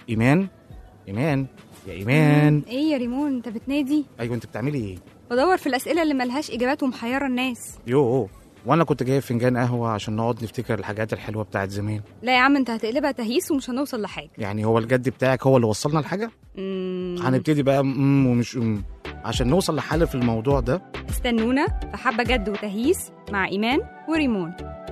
ايمان ايمان يا ايمان ايه يا ريمون انت بتنادي ايوه انت بتعملي ايه بدور في الاسئله اللي ملهاش اجابات ومحيره الناس يو وانا كنت جايب فنجان قهوه عشان نقعد نفتكر الحاجات الحلوه بتاعت زمان لا يا عم انت هتقلبها تهيس ومش هنوصل لحاجه يعني هو الجد بتاعك هو اللي وصلنا لحاجه مم. هنبتدي بقى ام ومش ام عشان نوصل لحل في الموضوع ده استنونا في حبه جد وتهيس مع ايمان وريمون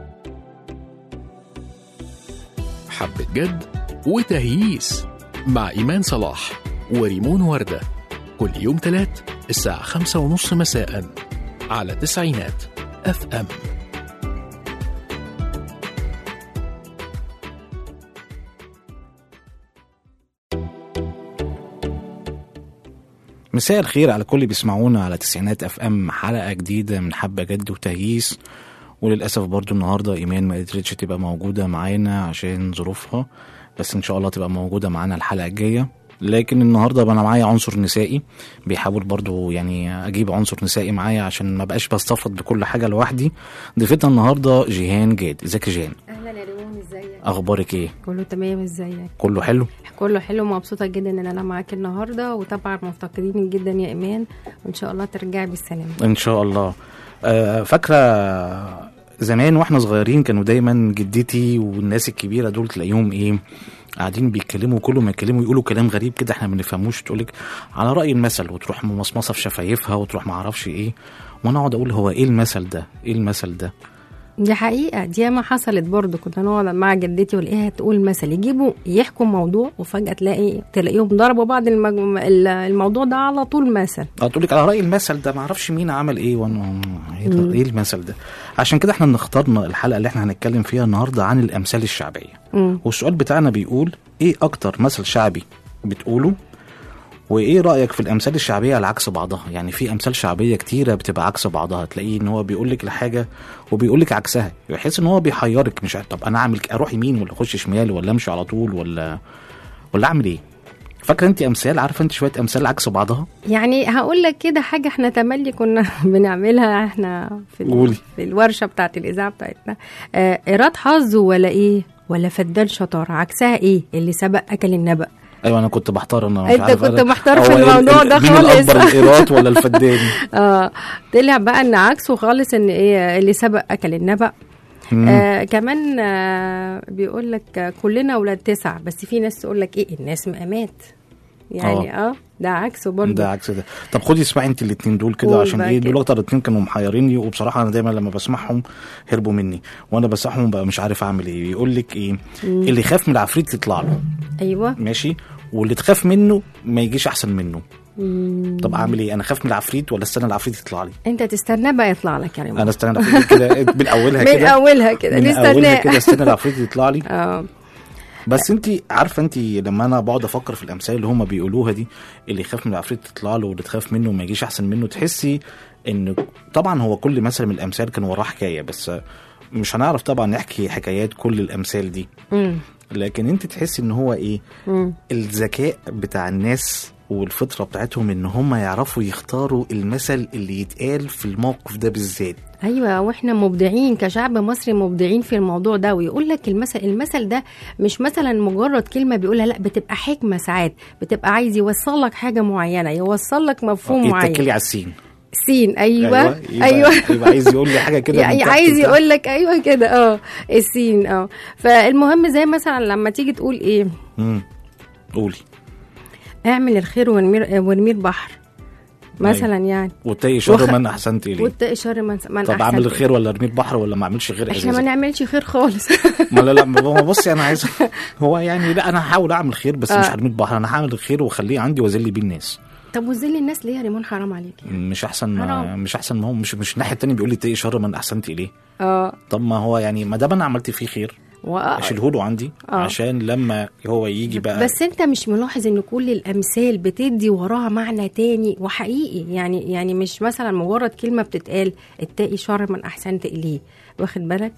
حبة جد وتهييس مع إيمان صلاح وريمون وردة كل يوم تلات الساعة خمسة ونص مساء على تسعينات اف ام مساء الخير على كل اللي بيسمعونا على تسعينات اف ام حلقه جديده من حبه جد وتهييس وللاسف برضو النهارده ايمان ما قدرتش تبقى موجوده معانا عشان ظروفها بس ان شاء الله تبقى موجوده معانا الحلقه الجايه لكن النهارده انا معايا عنصر نسائي بيحاول برضو يعني اجيب عنصر نسائي معايا عشان ما بقاش بستفرد بكل حاجه لوحدي ضيفتنا النهارده جيهان جاد ازيك يا جيهان اهلا يا ريمون ازيك اخبارك ايه كله تمام ازيك كله حلو كله حلو مبسوطه جدا ان انا معاك النهارده وطبعا مفتقدين جدا يا ايمان وان شاء الله ترجعي بالسلامه ان شاء الله آه، فاكره زمان واحنا صغيرين كانوا دايما جدتي والناس الكبيره دول تلاقيهم ايه قاعدين بيتكلموا كل ما يتكلموا يقولوا كلام غريب كده احنا ما بنفهموش تقولك على راي المثل وتروح ممصمصه في شفايفها وتروح ما اعرفش ايه وانا اقعد اقول هو ايه المثل ده ايه المثل ده دي حقيقه دي ما حصلت برضه كنا نقعد مع جدتي والاقيها تقول مثل يجيبوا يحكوا موضوع وفجاه تلاقي تلاقيهم ضربوا بعض المج... الموضوع ده على طول مثل اه تقول لك على راي المثل ده ما اعرفش مين عمل ايه وانا ايه ده- ايه المثل ده عشان كده احنا اخترنا الحلقه اللي احنا هنتكلم فيها النهارده عن الامثال الشعبيه مم. والسؤال بتاعنا بيقول ايه اكتر مثل شعبي بتقوله وايه رايك في الامثال الشعبيه على عكس بعضها يعني في امثال شعبيه كتيره بتبقى عكس بعضها تلاقيه ان هو بيقول لك الحاجه وبيقول لك عكسها يحس ان هو بيحيرك مش عارف طب انا اعمل ك- اروح يمين ولا اخش شمال ولا امشي على طول ولا ولا اعمل ايه فاكره انت امثال عارفه انت شويه امثال عكس بعضها يعني هقول لك كده حاجه احنا تملي كنا بنعملها احنا في, قولي. ال... في الورشه بتاعت الاذاعه بتاعتنا آه ايراد حظ ولا ايه ولا فدان شطاره عكسها ايه اللي سبق اكل النبأ ايوه انا كنت محتار انا مش أنت عارف كنت أنا- محتار هو في إيه ال- الموضوع ال- ده مين خالص. الاكبر الايراد ولا الفدان اه طلع بقى ان عكسه خالص ان ايه اللي سبق اكل النبأ مم. آه كمان آه بيقول لك آه، كلنا اولاد تسع بس في ناس تقول لك ايه الناس مقامات يعني اه, ده عكسه برضه ده عكس ده طب خدي اسمعي انت الاثنين دول كده قول عشان بقى ايه كده. دول اكتر اتنين كانوا محيريني وبصراحه انا دايما لما بسمعهم هربوا مني وانا بسمعهم بقى مش عارف اعمل ايه يقول لك ايه اللي يخاف من العفريت يطلع له ايوه ماشي واللي تخاف منه ما يجيش احسن منه طب اعمل ايه انا خاف من العفريت ولا استنى العفريت يطلع لي انت تستنى بقى يطلع لك يعني انا استنى العفريت كده من اولها من كده اولها كده من اولها نستناه كده استنى العفريت يطلع لي اه بس انت عارفه انت لما انا بقعد افكر في الامثال اللي هم بيقولوها دي اللي يخاف من العفريت تطلع له واللي تخاف منه ما يجيش احسن منه تحسي ان طبعا هو كل مثل من الامثال كان وراه حكايه بس مش هنعرف طبعا نحكي حكايات كل الامثال دي مم. لكن انت تحسي ان هو ايه مم. الذكاء بتاع الناس والفطره بتاعتهم ان هم يعرفوا يختاروا المثل اللي يتقال في الموقف ده بالذات ايوه واحنا مبدعين كشعب مصري مبدعين في الموضوع ده ويقول لك المثل المثل ده مش مثلا مجرد كلمه بيقولها لا بتبقى حكمه ساعات بتبقى عايز يوصل لك حاجه معينه يوصل لك مفهوم معين يتكلي على السين سين ايوه يبقى, ايوه يبقى عايز يقول لي حاجه كده من يعني تحت عايز لتحت. يقول لك ايوه كده اه السين اه فالمهم زي مثلا لما تيجي تقول ايه مم. قولي اعمل الخير وارمي وارمي البحر مثلا يعني واتقي شر وخ- من احسنت اليه واتقي شر من من طب أحسن اعمل إليه. الخير ولا ارمي البحر ولا ما اعملش غير احنا ما ازازه نعملش خير خالص ما لا لا ما هو بصي انا عايز هو يعني لا انا هحاول اعمل خير بس مش آه. هرمي البحر انا هعمل الخير واخليه عندي واذل بيه الناس طب وذل الناس ليه يا ريمون حرام عليك مش احسن ما حرام. مش احسن ما هو مش مش الناحيه التانيه بيقول لي اتقي شر من احسنت اليه اه طب ما هو يعني ما دام انا عملت فيه خير و... اشيله له عندي آه. عشان لما هو يجي بقى بس انت مش ملاحظ ان كل الامثال بتدي وراها معنى تاني وحقيقي يعني يعني مش مثلا مجرد كلمه بتتقال اتقي شر من احسنت اليه واخد بالك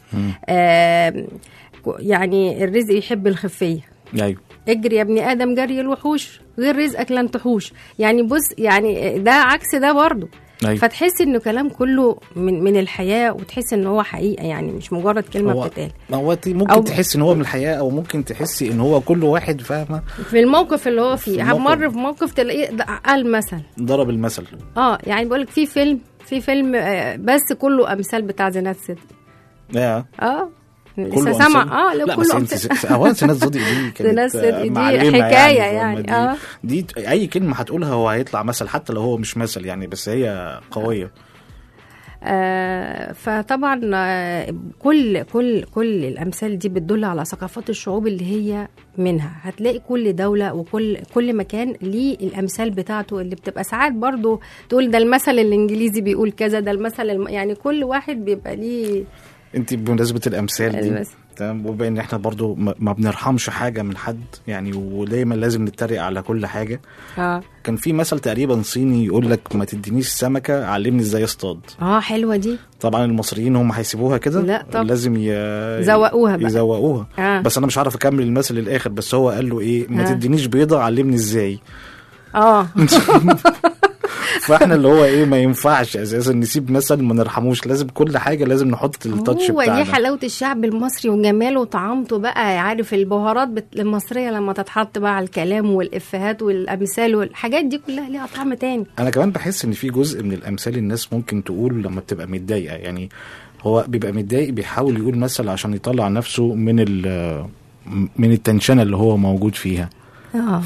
آه يعني الرزق يحب الخفيه ايوه اجري يا ابن ادم جري الوحوش غير رزقك لن تحوش يعني بص يعني ده عكس ده برضه أيوة. فتحس انه كلام كله من من الحياه وتحس ان هو حقيقه يعني مش مجرد كلمه هو بتتقال ما هو ت- ممكن أو- تحس ان هو من الحياه او ممكن تحسي ان هو كل واحد فاهمه في الموقف اللي هو فيه الموقف. مر في موقف تلاقيه ده قال مثل ضرب المثل اه يعني بقول لك في فيلم في فيلم آه، بس كله امثال بتاع زينات صدقي يا اه لسه كله سامع أمثال. اه لا لا بس كله انت أمثال. س- اولا سنات صدقي دي كانت سنات صدقي دي معلمة حكاية فاهمة؟ يعني، دي, آه. دي اي كلمه هتقولها هو هيطلع مثل حتى لو هو مش مثل يعني بس هي قويه آه فطبعا آه كل كل كل الامثال دي بتدل على ثقافات الشعوب اللي هي منها هتلاقي كل دوله وكل كل مكان ليه الامثال بتاعته اللي بتبقى ساعات برضو تقول ده المثل الانجليزي بيقول كذا ده المثل الم... يعني كل واحد بيبقى ليه انت بمناسبه الامثال دي المثل. تمام وبما ان احنا برضو ما ما بنرحمش حاجه من حد يعني ودايما لازم نتريق على كل حاجه اه كان في مثل تقريبا صيني يقول لك ما تدينيش سمكه علمني ازاي اصطاد اه حلوه دي طبعا المصريين هم هيسيبوها كده لا طبعا. لازم ي... زوقوها بقى. يزوقوها آه. بس انا مش عارف اكمل المثل للاخر بس هو قال له ايه ما آه. تدينيش بيضه علمني ازاي اه فاحنا اللي هو ايه ما ينفعش اساسا نسيب مثل ما نرحموش لازم كل حاجه لازم نحط التاتش هو دي بتاعنا حلاوه الشعب المصري وجماله وطعامته بقى عارف البهارات بت... المصريه لما تتحط بقى على الكلام والافيهات والامثال والحاجات دي كلها ليها طعم تاني انا كمان بحس ان في جزء من الامثال الناس ممكن تقول لما بتبقى متضايقه يعني هو بيبقى متضايق بيحاول يقول مثل عشان يطلع نفسه من ال من التنشنه اللي هو موجود فيها اه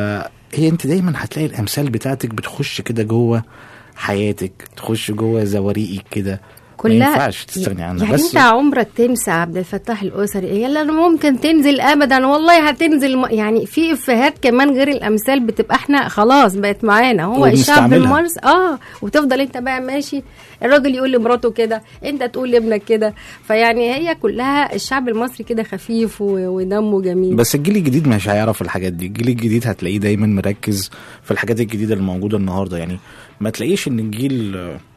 فهي انت دايما هتلاقي الامثال بتاعتك بتخش كده جوه حياتك تخش جوه زواريقك كده ما كلها ينفعش تستغني عنها يعني بس انت عمرك تنسى عبد الفتاح الاسري يلا انا ممكن تنزل ابدا والله هتنزل م... يعني في افيهات كمان غير الامثال بتبقى احنا خلاص بقت معانا هو الشعب وبنستعملها. المصري اه وتفضل انت بقى ماشي الراجل يقول لمراته كده انت تقول لابنك كده فيعني هي كلها الشعب المصري كده خفيف و... ودمه جميل بس الجيل الجديد مش هيعرف الحاجات دي الجيل الجديد هتلاقيه دايما مركز في الحاجات الجديده اللي موجوده النهارده يعني ما تلاقيش ان الجيل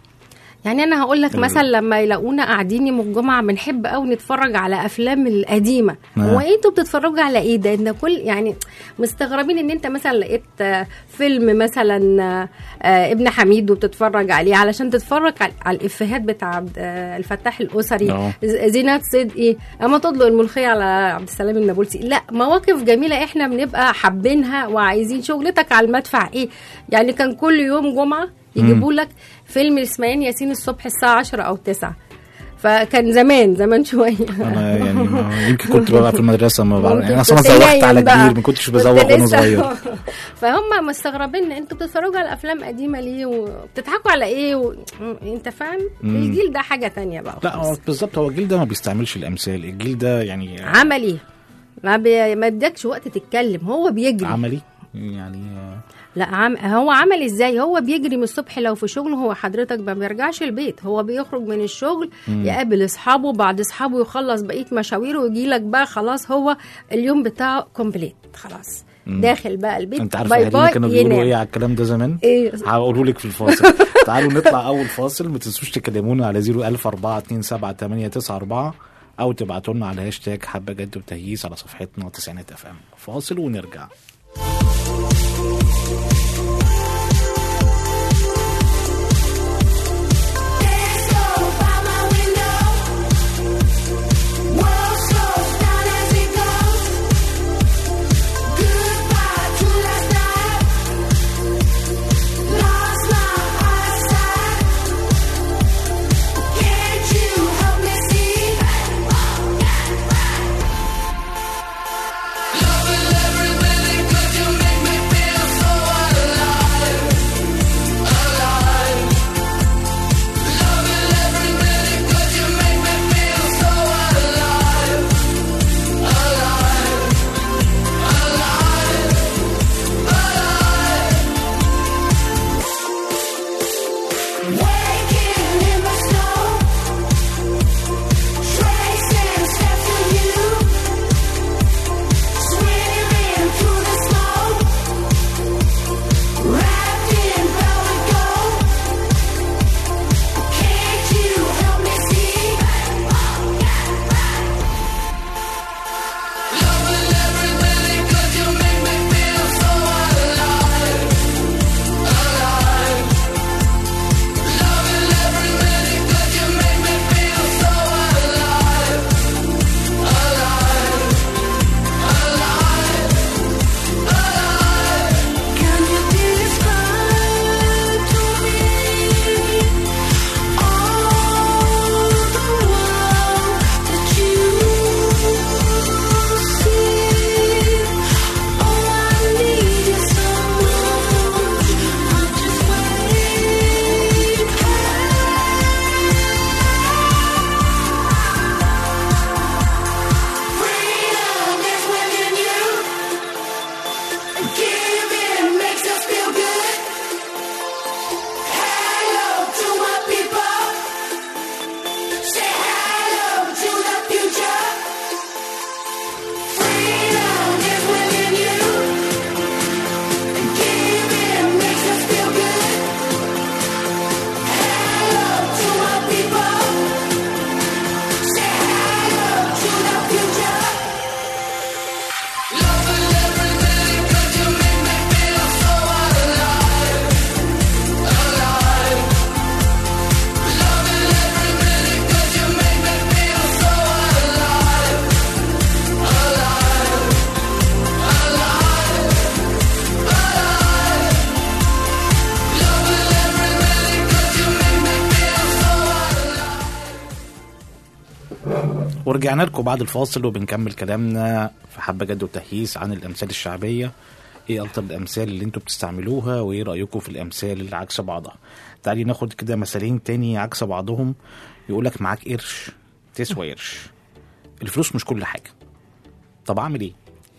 يعني انا هقول لك ال- مثلا لما يلاقونا قاعدين يوم الجمعه بنحب قوي نتفرج على افلام القديمه آه. هو انتوا بتتفرجوا على ايه ده ان كل يعني مستغربين ان انت مثلا لقيت آه، فيلم مثلا آه، آه، ابن حميد وبتتفرج عليه علشان تتفرج على على الافيهات بتاع عبد- آه، الفتاح الاسري آه. ز- زينات صدقي اما تطلق الملوخيه على عبد السلام النابلسي لا مواقف جميله احنا بنبقى حابينها وعايزين شغلتك على المدفع ايه يعني كان كل يوم جمعه يجيبوا لك فيلم اسماعيل ياسين الصبح الساعه 10 او 9 فكان زمان زمان شويه انا يعني ما- يمكن كنت بقى في المدرسه ما بعرف ممكن يعني اصلا كنت زوقت نايم على بقى. كبير ما كنتش كنت بزوق وانا لسه- صغير فهم مستغربين انتوا بتتفرجوا على افلام قديمه ليه وبتضحكوا على ايه و... انت فاهم مم. الجيل ده حاجه تانية بقى لا هو بالظبط هو الجيل ده ما بيستعملش الامثال الجيل ده يعني عملي ما بي... ما ادكش وقت تتكلم هو بيجري عملي يعني آه، لا عم... هو عمل ازاي هو بيجري من الصبح لو في شغله هو حضرتك ما بيرجعش البيت هو بيخرج من الشغل يقابل اصحابه بعد اصحابه يخلص بقيه مشاويره ويجي لك بقى خلاص هو اليوم بتاعه كومبليت خلاص داحل بقى البيت انت عارف باي اهالينا باي كانوا بيقولوا ينام. ايه على الكلام ده زمان ايه هقوله لك في الفاصل تعالوا نطلع اول فاصل ما تنسوش تكلمونا على 010427894 او تبعتوا لنا على هاشتاج حبه جد وتهييس على صفحتنا تسعينات اف ام فاصل ونرجع There's no by my window. World slows down as it goes. Goodbye to last night. Lost my eyesight. Can't you help me see? Loving every minute 'cause you make me feel so alive. ورجعنا لكم بعد الفاصل وبنكمل كلامنا في حبة جد وتهييس عن الأمثال الشعبية ايه أكتر الأمثال اللي انتوا بتستعملوها وايه رأيكم في الأمثال اللي عكس بعضها تعالي ناخد كده مثالين تاني عكس بعضهم يقولك معاك قرش تسوى قرش الفلوس مش كل حاجة طب أعمل ايه؟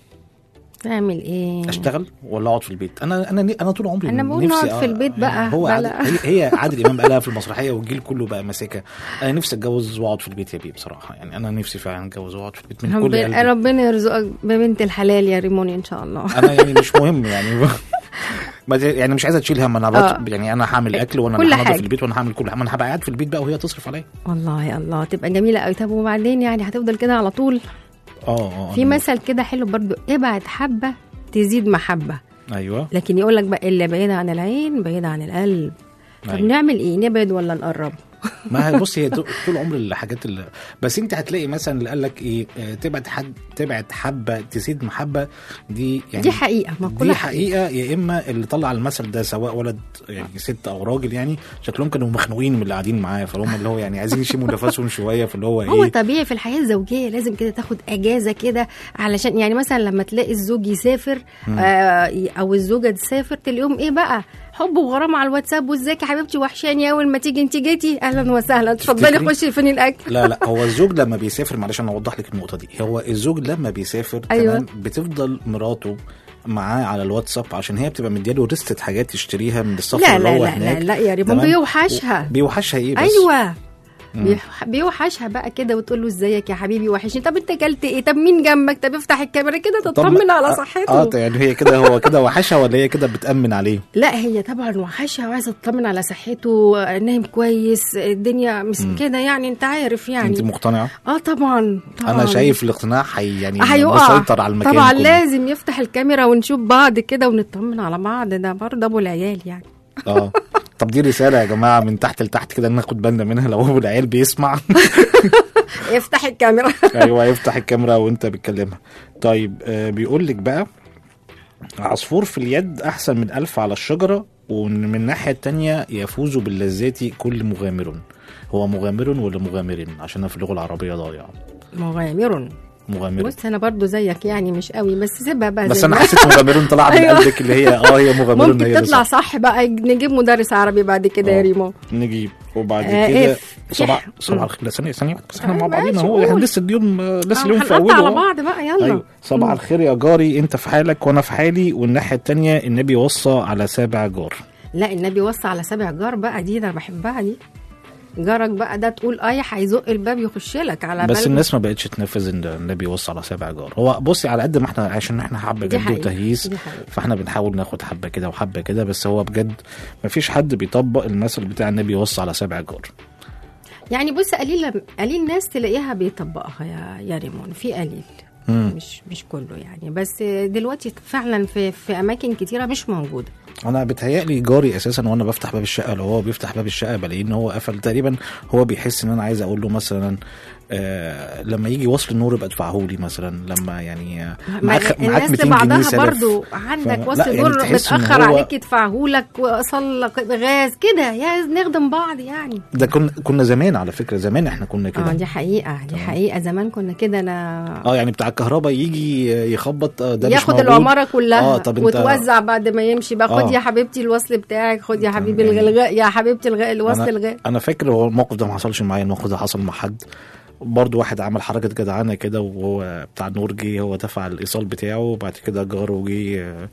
تعمل ايه اشتغل ولا اقعد في البيت انا انا انا طول عمري أنا بقول نفسي نقعد في أ- البيت بقى، هو عادل بلا. هي, هي عادل امام قالها في المسرحيه والجيل كله بقى ماسكها انا نفسي اتجوز واقعد في البيت يا بيه بصراحه يعني انا نفسي فعلا اتجوز واقعد في البيت من كل ربنا قلبي ربنا يرزقك ببنت الحلال يا ريمون ان شاء الله انا يعني مش مهم يعني ما ت- يعني مش عايزه تشيل هم انا بط... آه. يعني انا هعمل اكل وانا كل اللي هنضف حاجة. البيت وانا هعمل كل حاجه ما انا هبقى قاعد في البيت بقى وهي تصرف عليا والله الله تبقى جميله قوي طب وبعدين يعني هتفضل كده على طول اه اه في أنا- مثل كده حلو برضو ابعد حبه تزيد محبه ايوه لكن يقول لك بقى اللي بعيد عن العين بعيد عن القلب طب أيوة. نعمل ايه نبعد ولا نقرب ما هي بصي هي طول طول عمر الحاجات اللي بس انت هتلاقي مثلا اللي قال لك ايه آه، تبعد حد تبعد حبه تزيد محبه دي يعني دي حقيقه ما كل دي حقيقه حقيقه يا اما اللي طلع المثل ده سواء ولد يعني ست او راجل يعني شكلهم كانوا مخنوقين من اللي قاعدين معاه فهم اللي هو يعني عايزين يشموا نفسهم شويه فاللي هو هو ايه طبيعي في الحياه الزوجيه لازم كده تاخد اجازه كده علشان يعني مثلا لما تلاقي الزوج يسافر آه او الزوجه تسافر تلاقيهم ايه بقى حب وغرام على الواتساب وازيك يا حبيبتي وحشاني اول ما تيجي انت جيتي اهلا وسهلا اتفضلي تفتكري؟ خشي فين الاكل لا لا هو الزوج لما بيسافر معلش انا اوضح لك النقطه دي هو الزوج لما بيسافر أيوة. تمام بتفضل مراته معاه على الواتساب عشان هي بتبقى مدياله ريستة حاجات يشتريها من السفر لا اللي لا هو لا هناك لا, لا يا ريمون تمام؟ بيوحشها بيوحشها ايه بس ايوه بيح- بيوحشها بقى كده وتقول له ازيك يا حبيبي وحشني طب انت اكلت ايه طب مين جنبك طب افتح الكاميرا كده طب تطمن ما- على اه صحته طيب يعني هي كده هو كده وحشها ولا هي كده بتأمن عليه لا هي طبعا وحشها وعايزه تطمن على صحته نايم كويس الدنيا مس كده يعني انت عارف انت يعني مقتنعه اه طبعا طبعا انا شايف الاقتناع حي يعني هيقع مسيطر على المكان طبعا كله. لازم يفتح الكاميرا ونشوف بعض كده ونطمن على بعض ده برضه ابو العيال يعني اه طب دي رساله يا جماعه من تحت لتحت كده ناخد بالنا منها لو ابو العيال بيسمع افتح الكاميرا ايوه يفتح الكاميرا وانت بتكلمها طيب آه بيقول لك بقى عصفور في اليد احسن من الف على الشجره ومن الناحيه التانية يفوز باللذات كل مغامر هو مغامر ولا مغامر عشان انا في اللغه العربيه ضايع مغامر مغامر بص انا برضو زيك يعني مش قوي بس سيبها بقى بس زي انا ما- حسيت مغامرون طلع من أيوة. قلبك اللي هي اه هي مغامرون ممكن هي اللي تطلع صح. صح بقى نجيب مدرس عربي بعد كده يا آه. ريمو نجيب وبعد آه، كده اف. صباح مم. صباح الخير لا، ثانيه ثانيه واحدة، بس احنا آه، مع بعضينا ماشي، اهو احنا قول. لسه اليوم آه، لسه آه، اليوم في هنقطع اوله على أهو. بعض بقى يلا ايوه صباح الخير يا جاري انت في حالك وانا في حالي والناحيه التانية النبي وصى على سابع جار لا النبي وصى على سبع جار بقى دي ده انا بحبها دي جارك بقى ده تقول اي هيزق الباب يخش لك على بس بال- الناس ما بقتش تنفذ ان النبي وصى على سابع جار هو بصي على قد ما احنا عشان احنا حبه دي جد حقيقة، وتهييس دي حقيقة. فاحنا بنحاول ناخد حبه كده وحبه كده بس هو بجد ما فيش حد بيطبق المثل بتاع النبي وصى على سابع جار يعني بص قليل قليل ناس تلاقيها بيطبقها يا يا ريمون في قليل مم. مش مش كله يعني بس دلوقتي فعلا في في اماكن كتيره مش موجوده انا بتهيألي جاري اساسا وانا بفتح باب الشقه لو هو بيفتح باب الشقه بلاقيه ان هو قفل تقريبا هو بيحس ان انا عايز اقول له مثلا آه لما يجي وصل النور يبقى ادفعه لي مثلا لما يعني آه، ما معاك معاك الناس 200 جنيه لبعضها سلف برضو ف- عندك لا، وصل يعني دور تحس إن متاخر هو- عليك يدفعه لك وصل لك غاز كده يا نخدم بعض يعني ده كنا كنا زمان على فكره زمان احنا كنا اه كده دي حقيقه دي حقيقه زمان كنا كده انا اه يعني بتاع الكهرباء يجي يخبط آه، ده مش ياخد موجود. العماره كلها اه طب انت وتوزع بعد ما يمشي بقى خد آه. يا حبيبتي الوصل بتاعك خد يا حبيبي يعني- الغاء يا حبيبتي الغاء الوصل انا, الغاء أنا فاكر هو الموقف ده ما حصلش معايا الموقف ده حصل مع حد برضه واحد عمل حركه جدعانه كده وهو بتاع النور جه هو دفع الايصال بتاعه وبعد كده جاره جه آه،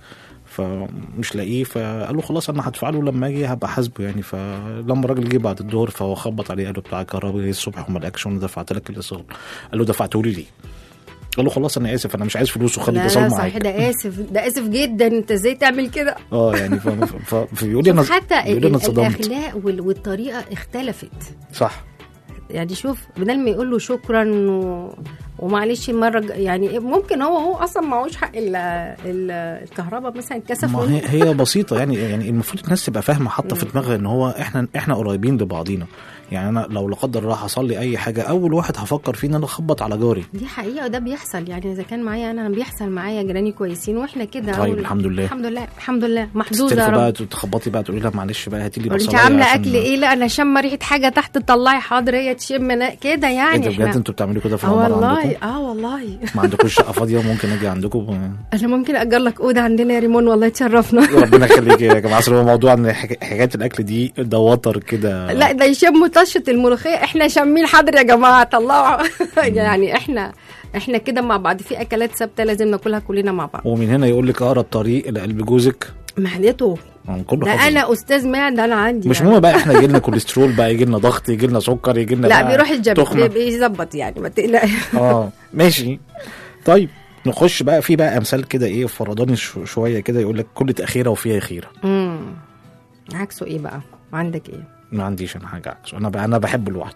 فمش لاقيه فقال له خلاص انا هدفع له لما اجي هبقى حاسبه يعني فلما الراجل جه بعد الظهر فهو خبط عليه قال له بتاع الكهرباء جه الصبح وما لقاكش وانا دفعت لك الايصال قال له دفعته لي ليه؟ قال له خلاص انا اسف انا مش عايز فلوس وخلي لا الايصال لا صح معاك ده اسف ده اسف جدا انت ازاي تعمل كده اه يعني ف- ف- ف- فبيقول لي انا حتى بيقول لي انا ال- اتصدمت الاخلاق وال- والطريقه اختلفت صح يعني شوف بدل ما يقول له شكرا و... ومعلش مره ج- يعني ممكن هو هو اصلا معهوش حق ال- ال- الكهرباء مثلا اتكسف ما منه. هي هي بسيطه يعني يعني المفروض الناس تبقى فاهمه حاطه في دماغها ان هو احنا احنا قريبين لبعضينا يعني انا لو لا قدر الله حصل لي اي حاجه اول واحد هفكر فيه ان انا اخبط على جاري دي حقيقه وده بيحصل يعني اذا كان معايا انا أنا بيحصل معايا جيراني كويسين واحنا كده طيب، أول- الحمد لله. الحمد لله الحمد لله محظوظه يا تستلفي بقى رب تخبطي بقى تقولي لها معلش بقى هاتي لي انت بصلايه عامله عشان- اكل ايه لا انا شامه ريحه حاجه تحت تطلعي حاضر هي تشم نا- كده ايه يعني ده بجد احنا انتوا بتعملوا كده في اه العماره والله عندكم اه والله ما عندكوش شقه فاضيه ممكن اجي عندكم انا ممكن اجر لك اوضه عندنا يا ريمون والله تشرفنا ربنا يخليك يا جماعه اصل هو موضوع ان حك- حكايه الاكل دي ده وتر كده لا ده يشموا طشه الملوخيه احنا شامين حاضر يا جماعه طلعوا يعني احنا احنا كده مع بعض في اكلات ثابته لازم ناكلها كلنا مع بعض ومن هنا يقول لك اقرب طريق لقلب جوزك معدته عن كله ده حافظ. انا استاذ معده انا عندي مش يعني. مهم بقى احنا يجي لنا كوليسترول بقى يجي لنا ضغط يجي لنا سكر يجي لنا لا بقى بيروح الجيم تخمة. بي- بيظبط يعني ما تقلقش اه ماشي طيب نخش بقى في بقى امثال كده ايه فرضاني شو- شويه كده يقول لك كل تاخيره وفيها خيره امم عكسه ايه بقى عندك ايه ما عنديش انا حاجه عكسه انا بقى انا بحب لوحده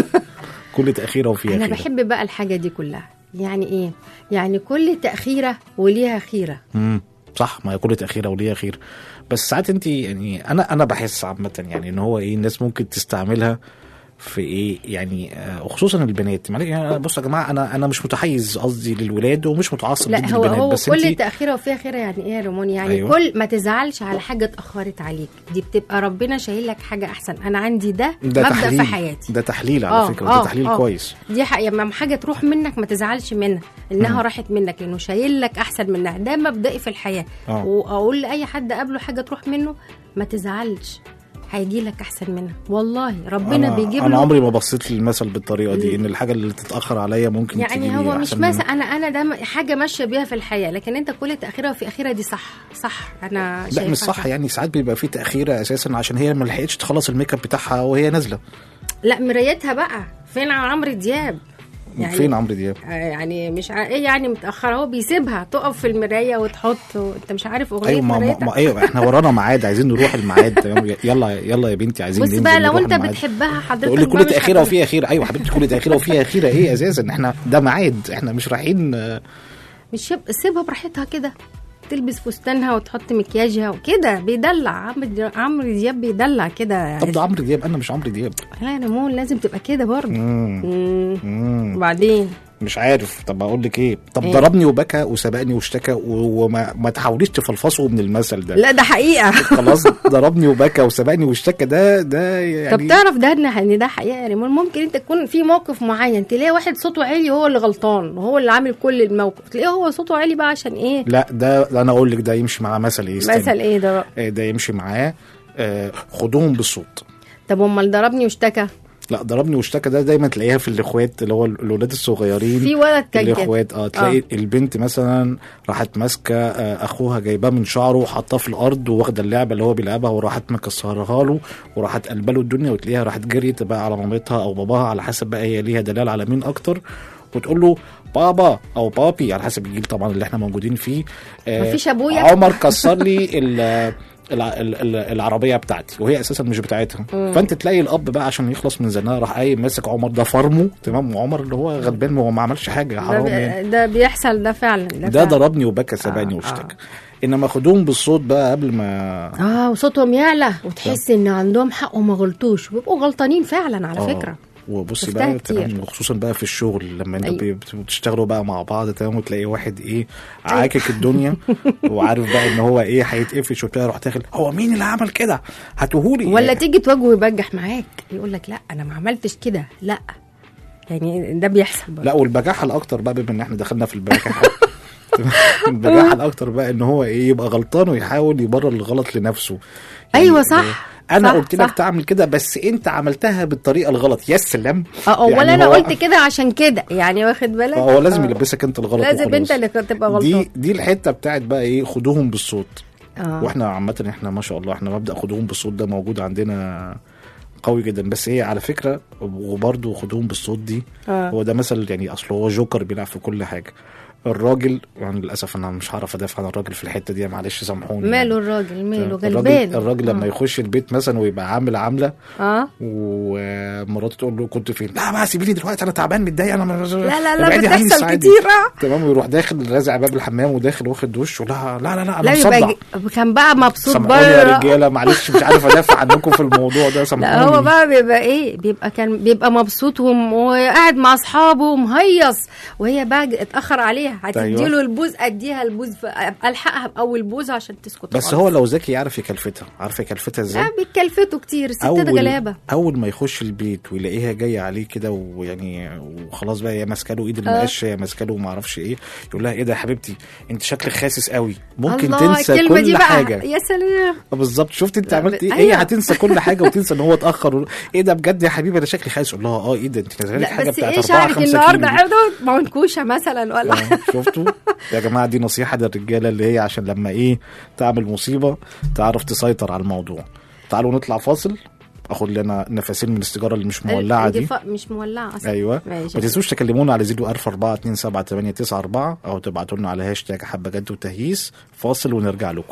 كل تاخيره وفيها انا خيره بحب بقى الحاجه دي كلها يعني ايه يعني كل تاخيره وليها خيره امم صح ما هي كل تاخيره وليها خير بس ساعات انت يعني انا انا بحس عامه يعني ان هو ايه الناس ممكن تستعملها في ايه يعني آه، وخصوصا البنات معلش يعني بصوا يا جماعه انا انا مش متحيز قصدي للولاد ومش متعصب ضد لا هو البنات هو بس كل انت تاخيره وفيها خيره يعني ايه يا ريمون يعني أيوة. أيوة. كل ما تزعلش على حاجه اتاخرت عليك دي بتبقى ربنا شايل لك حاجه احسن انا عندي ده, ده مبدا تحليل في حياتي ده تحليل على آه، فكره آه، ده تحليل آه. كويس دي حقيقة لما حاجة تروح منك ما تزعلش منها انها راحت منك لانه شايل لك احسن منها ده مبدئي في الحياة آه. واقول لاي حد قبله حاجة تروح منه ما تزعلش هيجي لك احسن منها والله ربنا انا بيجيب انا له عمري ما بصيت للمثل بالطريقه دي ان الحاجه اللي تتاخر عليا ممكن يعني تيجي هو لي مش أحسن منها. مثلا انا انا ده م- حاجه ماشيه بيها في الحياه لكن انت كل تاخيره وفي اخيره دي صح صح انا لا شايفها مش صح يعني ساعات بيبقى في تاخيره اساسا عشان هي ما لحقتش تخلص الميك اب بتاعها وهي نازله لا مرايتها بقى فين عمرو دياب يعني فين عمرو دياب آه، يعني مش ع... ايه يعني متاخر هو بيسيبها تقف في المرايه وتحط و... انت مش عارف اغنيه ايوه ما, ما, مرايتها ما ايوه احنا ورانا ميعاد عايزين نروح الميعاد تمام يلا يلا يا بنتي عايزين بص ننزل بقى لو نروح انت الميعاد. بتحبها حضرتك تقول لي بقى كل مش تاخيره هت- وفيها خير ايوه حبيبتي كل تاخيره وفيها خيره ايه اساسا احنا ده ميعاد احنا مش رايحين آه، مش يب... سيبها براحتها كده تلبس فستانها وتحط مكياجها وكده بيدلع عمرو عمرو دياب بيدلع كده طب ده عمرو دياب انا مش عمرو دياب لا يا نمو لازم تبقى كده برضه مم. مم. مم. وبعدين مش عارف طب اقول لك ايه طب إيه؟ ضربني وبكى وسبقني واشتكى و- وما ما تحاوليش تفلفصوا من المثل ده لا ده حقيقه خلاص ضربني وبكى وسبقني واشتكى ده ده يعني طب تعرف ده ان ان ده حقيقه يا ريمون ممكن انت تكون في موقف معين تلاقي واحد صوته عالي هو اللي غلطان وهو اللي عامل كل الموقف تلاقيه هو صوته عالي بقى عشان ايه لا ده, ده انا اقول لك ده يمشي مع مثل ايه استني. مثل ايه ده بقى آه، ده يمشي معاه آه، خدوهم بالصوت طب امال ضربني واشتكى لا ضربني واشتكى ده دايما تلاقيها في الاخوات اللي هو الاولاد الصغيرين في ولد كان كده الاخوات اه تلاقي آه. البنت مثلا راحت ماسكه آه، اخوها جايباه من شعره وحطاه في الارض واخده اللعبه اللي هو بيلعبها وراحت مكسرها له وراحت قلبه له الدنيا وتلاقيها راحت جريت بقى على مامتها او باباها على حسب بقى هي ليها دلال على مين اكتر وتقول له بابا او بابي على حسب الجيل طبعا اللي احنا موجودين فيه آه، مفيش أبويا؟ عمر كسر لي ال- الع- ال- ال- العربيه بتاعتي وهي اساسا مش بتاعتها فانت تلاقي الاب بقى عشان يخلص من زنها راح قايم ماسك عمر ده فرمه تمام وعمر اللي هو غلبان هو ما عملش حاجه ده, حرام يعني بي- ده بيحصل ده فعلا ده فعلا. ضربني وبكى سبقني آه، واشتكى انما خدوهم بالصوت بقى قبل ما اه وصوتهم يعلى وتحس ان عندهم حق وما غلطوش ويبقوا غلطانين فعلا على آه. فكره وبصي شفتها بقى كتير. تمام وخصوصا بقى في الشغل لما انت أيوة. أيوة. بتشتغلوا بقى مع بعض تمام وتلاقي واحد ايه عاكك الدنيا وعارف بقى ان هو ايه هيتقفش وبتاع يروح داخل هو مين اللي عمل كده هاتوهولي ولا تيجي تواجهه ويبجح معاك يقول لك لا انا ما عملتش كده لا يعني ده بيحصل برضه. لا والبجاحه الاكتر بقى بما ان احنا دخلنا في البجاحه البجاحه الاكتر بقى ان هو ايه يبقى غلطان ويحاول يبرر الغلط لنفسه أيوة صح. انا صح، قلت لك صح. تعمل كده بس انت عملتها بالطريقه الغلط يا سلام اه ولا يعني انا هو- قلت كده عشان كده يعني واخد بالك هو لازم آه. يلبسك انت الغلط لازم وخلاص. انت اللي تبقى غلطان دي دي الحته بتاعت بقى ايه خدوهم بالصوت آه. واحنا عامه احنا ما شاء الله احنا مبدا خدوهم بالصوت ده موجود عندنا قوي جدا بس هي على فكره وبرده خدوهم بالصوت دي آه. هو ده مثل يعني اصل هو جوكر بيلعب في كل حاجه الراجل يعني للاسف انا مش هعرف ادافع عن الراجل في الحته دي معلش سامحوني ماله الراجل ماله الراجل, غلبان الراجل لما آه. يخش البيت مثلا ويبقى عامل عامله اه ومراته تقول له كنت فين؟ لا بقى سيبيني دلوقتي انا تعبان متضايق انا لا لا لا بتحصل كتير آه. تمام ويروح داخل رازع باب الحمام وداخل واخد دش لا لا لا لا انا لا مصدع يبقى ج- كان بقى مبسوط سامحوني يا بره رجاله معلش مش عارف ادافع عنكم في الموضوع ده سامحوني لا هو بقى بيبقى ايه بيبقى كان بيبقى مبسوط وم- وقاعد مع اصحابه ومهيص وهي بقى ج- اتاخر عليها هتدي أيوة. له البوز اديها البوز ف- الحقها باول بوز عشان تسكت بس خالص. هو لو ذكي يعرف يكلفتها عارف يكلفتها ازاي؟ لا بيتكلفتوا كتير الستات اول غلابه اول ما يخش البيت ويلاقيها جايه عليه كده ويعني وخلاص بقى يا ماسكه له ايد المقشه يا ماسكه له ما اعرفش ايه يقول لها ايه ده يا حبيبتي انت شكلك خاسس قوي ممكن الله تنسى الكلمه كل دي بقى حاجه يا سلام بالظبط شفت انت لا، عملت ايه أيوة. هي هتنسى كل حاجه وتنسى ان هو اتاخر و... ايه ده بجد يا حبيبي انا شكلي خايس اقول لها اه ايه ده انت كان لا حاجه بس بتاعت ايه 4 شعرك 5 النهارده كيلو دي. عرضه منكوشه مثلا ولا آه، شفتوا يا جماعه دي نصيحه للرجاله اللي هي عشان لما ايه تعمل مصيبه تعرف تسيطر على الموضوع تعالوا نطلع فاصل اخد لنا نفسين من السيجاره اللي مش مولعه دي ف- مش مولعه اصلا ايوه ماشي ما تنسوش تكلمونا على 014278994 او تبعتوا لنا على هاشتاج حبه جد وتهييس فاصل ونرجع لكم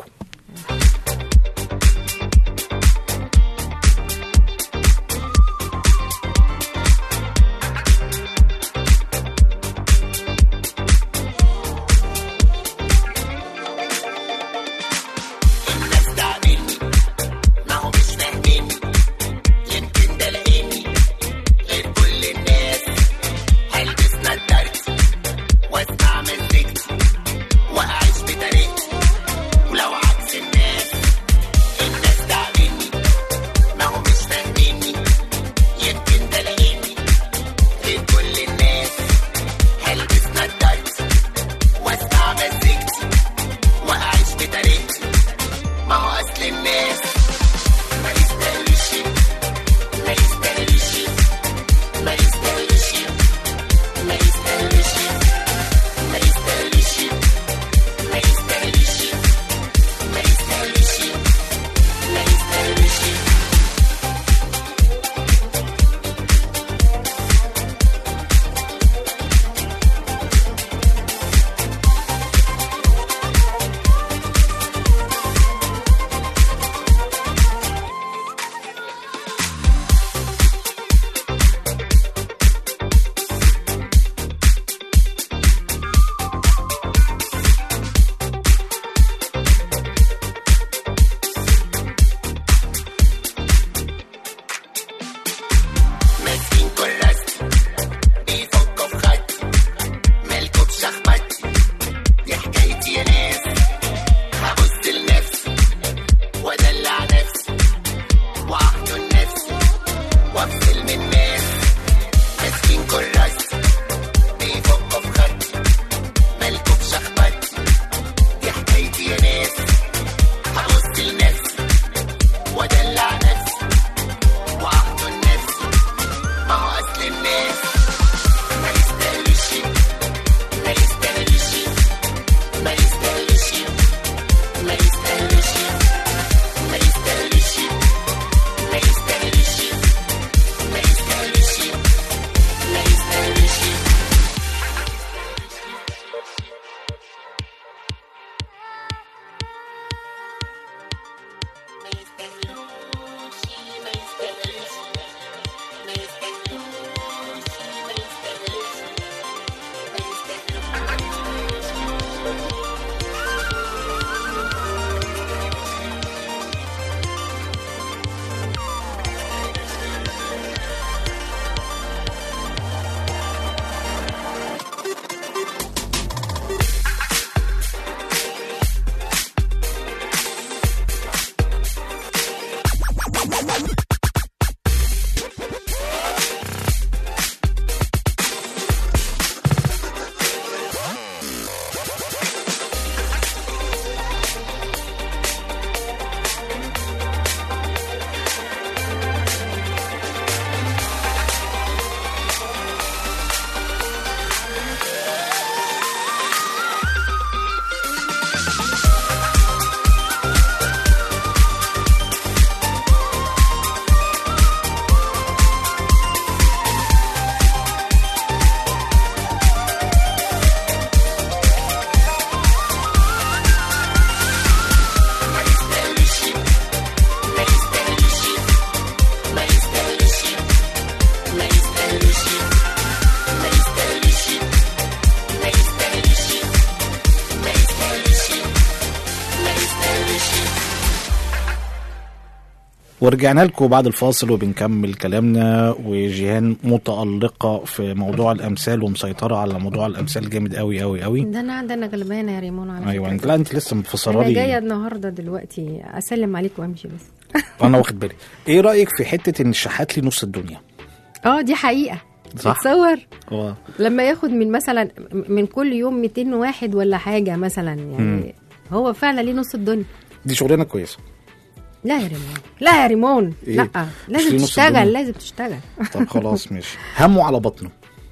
ورجعنا لكم بعد الفاصل وبنكمل كلامنا وجيهان متألقة في موضوع الأمثال ومسيطرة على موضوع الأمثال جامد قوي قوي قوي ده انا ده انا غلبانه يا ريمون على أيوة فكرة. أنت لا أنت لسه مفسرة انا جايه لي النهارده دلوقتي اسلم عليك وامشي بس أنا واخد بالي إيه رأيك في حتة إن الشحات لي نص الدنيا؟ اه دي حقيقه صح. تصور هو لما ياخد من مثلا من كل يوم 200 واحد ولا حاجه مثلا يعني هو فعلا ليه نص الدنيا دي شغلانة كويسة لا يا ريمون لا يا ريمون إيه؟ لا مش لازم ليه نص الدنيا؟ تشتغل لازم تشتغل طب خلاص ماشي همه على بطنه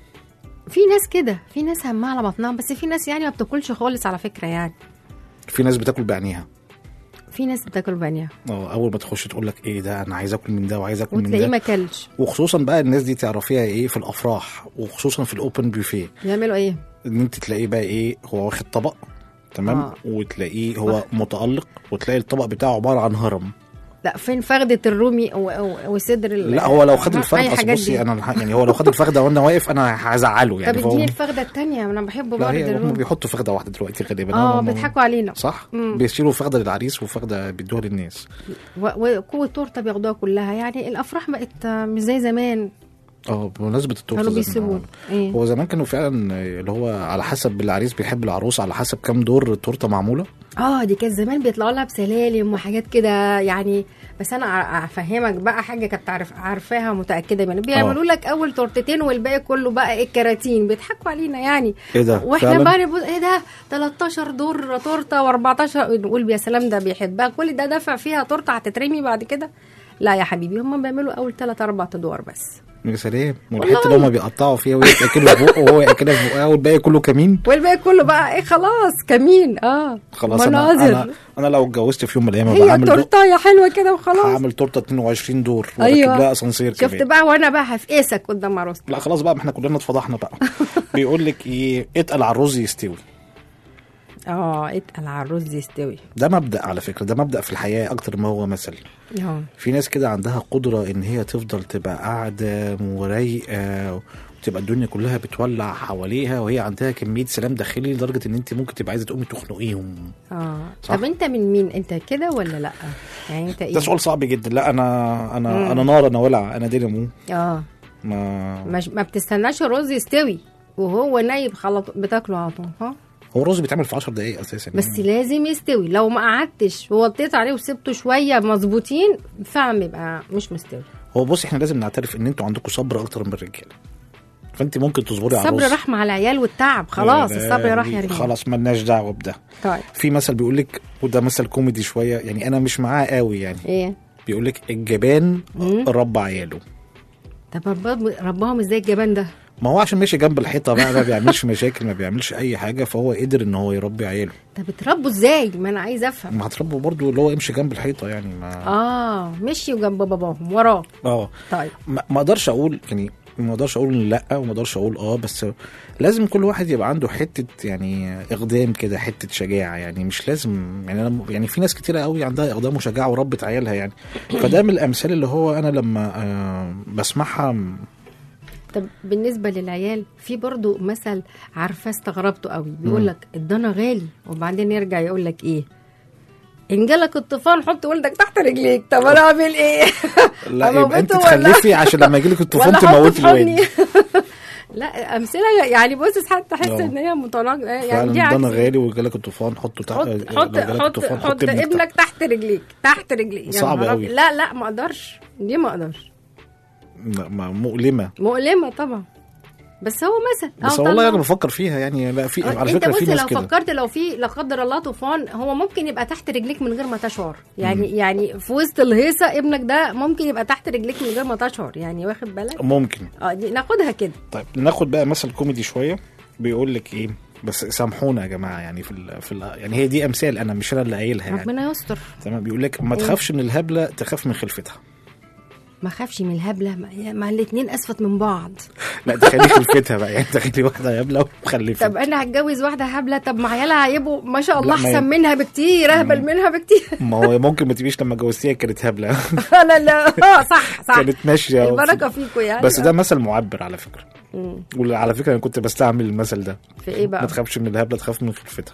في ناس كده في ناس همها على بطنها بس في ناس يعني ما بتاكلش خالص على فكره يعني في ناس بتاكل بعينيها في ناس بتاكل بانيها اه اول ما تخش تقول لك ايه ده انا عايز اكل من ده وعايز اكل من وتلاقيه ده ما كلش وخصوصا بقى الناس دي تعرفيها ايه في الافراح وخصوصا في الاوبن بوفيه بيعملوا ايه ان انت تلاقيه بقى ايه هو واخد طبق تمام آه. وتلاقيه هو متالق وتلاقي الطبق بتاعه عباره عن هرم لا فين فخده الرومي و- و- وصدر ال- لا هو لو خد أي الفخده اصل حاجات بصي دي. انا الح- يعني هو لو خد الفخده وانا واقف انا هزعله يعني طب فهو- اديني الفخده التانية انا بحبه لا برضه هي هم الرومي بيحطوا فخده واحده دلوقتي غالبا اه هم- بيضحكوا علينا صح مم. بيشيلوا فخده للعريس وفخده بيدوها للناس و- وقوة تورته بياخدوها كلها يعني الافراح بقت آه، مش زي زمان اه بمناسبه التورته كانوا زي ما بيسيبونا قلنا. ايه هو زمان كانوا فعلا اللي هو على حسب العريس بيحب العروس على حسب كام دور التورته معموله اه دي كانت زمان بيطلعوا لها بسلالم وحاجات كده يعني بس انا أع- افهمك بقى حاجه كنت عارف عارفاها متاكده منها بيعملوا لك اول تورتتين والباقي كله بقى ايه كراتين بيضحكوا علينا يعني ايه ده واحنا فعلا؟ بقى نبص ايه ده 13 دور تورته و14 نقول يا سلام ده بيحبها كل ده دافع فيها تورته هتترمي بعد كده لا يا حبيبي هم بيعملوا اول ثلاث اربع ادوار بس يا سلام والله. والحته اللي هم بيقطعوا فيها وهي تاكلها في بقه وهو ياكلها في بقها والباقي كله كمين والباقي كله بقى ايه خلاص كمين اه خلاص انا مناظر. انا انا لو اتجوزت في يوم من الايام هبقى هي هعمل دور تورتايه حلوه كده وخلاص هعمل تورته 22 دور واركب أيوة. لها اسانسير شفت كمان بقى وانا بقى هفقسك قدام عروستي لا خلاص بقى ما احنا كلنا اتفضحنا بقى بيقول لك ايه اتقل على الرز يستوي اه اتقل على الرز يستوي ده مبدا على فكره ده مبدا في الحياه اكتر ما هو مثل اه في ناس كده عندها قدرة إن هي تفضل تبقى قاعدة ورايقة وتبقى الدنيا كلها بتولع حواليها وهي عندها كمية سلام داخلي لدرجة إن أنت ممكن تبقى عايزة تقومي تخنقيهم اه صح. طب انت من مين انت كده ولا لا يعني انت ايه ده سؤال صعب جدا لا أنا أنا مم. أنا نار أنا ولع أنا دينامو اه ما مش ما بتستناش الرز يستوي وهو نايب خلط بتاكله على طول ها هو الرز بيتعمل في 10 دقايق أساسا بس يعني. لازم يستوي لو ما قعدتش ووطيت عليه وسبته شويه مظبوطين فعلا بيبقى مش مستوي هو بص إحنا لازم نعترف إن أنتوا عندكم صبر أكتر من الرجالة فأنت ممكن تصبري على الصبر الرز راح مع العيال والتعب خلاص لا، الصبر راح يا رجال خلاص ملناش دعوة بده طيب في مثل بيقول لك وده مثل كوميدي شوية يعني أنا مش معاه قوي يعني ايه بيقول لك الجبان مم. ربى عياله طب ربهم- ربهم ازاي الجبان ده ما هو عشان ماشي جنب الحيطه بقى ما بيعملش مشاكل ما بيعملش اي حاجه فهو قدر ان هو يربي عياله طب اتربوا ازاي ما انا عايز افهم ما هتربوا برضو اللي هو يمشي جنب الحيطه يعني ما اه مشيوا جنب باباهم وراه اه طيب ما ما اقدرش اقول يعني ما اقدرش اقول لا وما اقدرش اقول اه بس لازم كل واحد يبقى عنده حته يعني اقدام كده حته شجاعه يعني مش لازم يعني انا يعني في ناس كتيره قوي عندها اقدام وشجاعه وربت عيالها يعني فده من الامثال اللي هو انا لما آه بسمعها طب بالنسبه للعيال في برضو مثل عارفاه استغربته قوي بيقول لك الضنا غالي وبعدين يرجع يقول لك ايه ان جالك الطوفان حط ولدك تحت رجليك طب انا اعمل ايه لا يبقى انت أموته ولا- تخلفي عشان لما يجيلك الطوفان ولا أحطه تموتي في حضني؟ الواد لا امثله يعني بص حتى تحس آه. ان هي متناقضه يعني فعلا دي ده عكس غالي وجالك الطوفان حطه تحت حط لو حط جالك حط الطوفان حط ابنك ابنك تحت رجليك تحت رجليك يا صعب نهار أوي. أبيض. لا لا ما اقدرش دي ما اقدرش لا، ما- مؤلمه مؤلمه طبعا بس هو مثل بس أهو والله طلع. انا بفكر فيها يعني لا في على انت فكره في بص ناس لو كده فكرت لو في لا قدر الله طوفان هو ممكن يبقى تحت رجليك من غير ما تشعر يعني يعني في وسط الهيصه ابنك ده ممكن يبقى تحت رجليك من غير ما تشعر يعني واخد بالك ممكن اه دي ناخدها كده طيب ناخد بقى مثل كوميدي شويه بيقول لك ايه بس سامحونا يا جماعه يعني في ال في ال يعني هي دي امثال انا مش انا اللي قايلها يعني ربنا يستر تمام بيقول لك ما إيه؟ تخافش من الهبله تخاف من خلفتها ما خافش من الهبله ما, ما الاثنين اسفت من بعض لا تخلي خلفتها بقى يعني تخلي واحده هبله ومخلفه طب انا هتجوز واحده هبله طب ما عيالها هيبقوا ما شاء الله لا، ما احسن ي- منها بكتير اهبل منها بكتير ما هو ممكن ما تبقيش لما جوزتيها كانت هبله انا لا اه صح صح كانت ماشيه البركه فيكم يعني بس ده مثل معبر على فكره مم. وعلى فكره انا كنت بستعمل المثل ده في ايه ما بقى تخافش من الهبله تخاف من خلفتها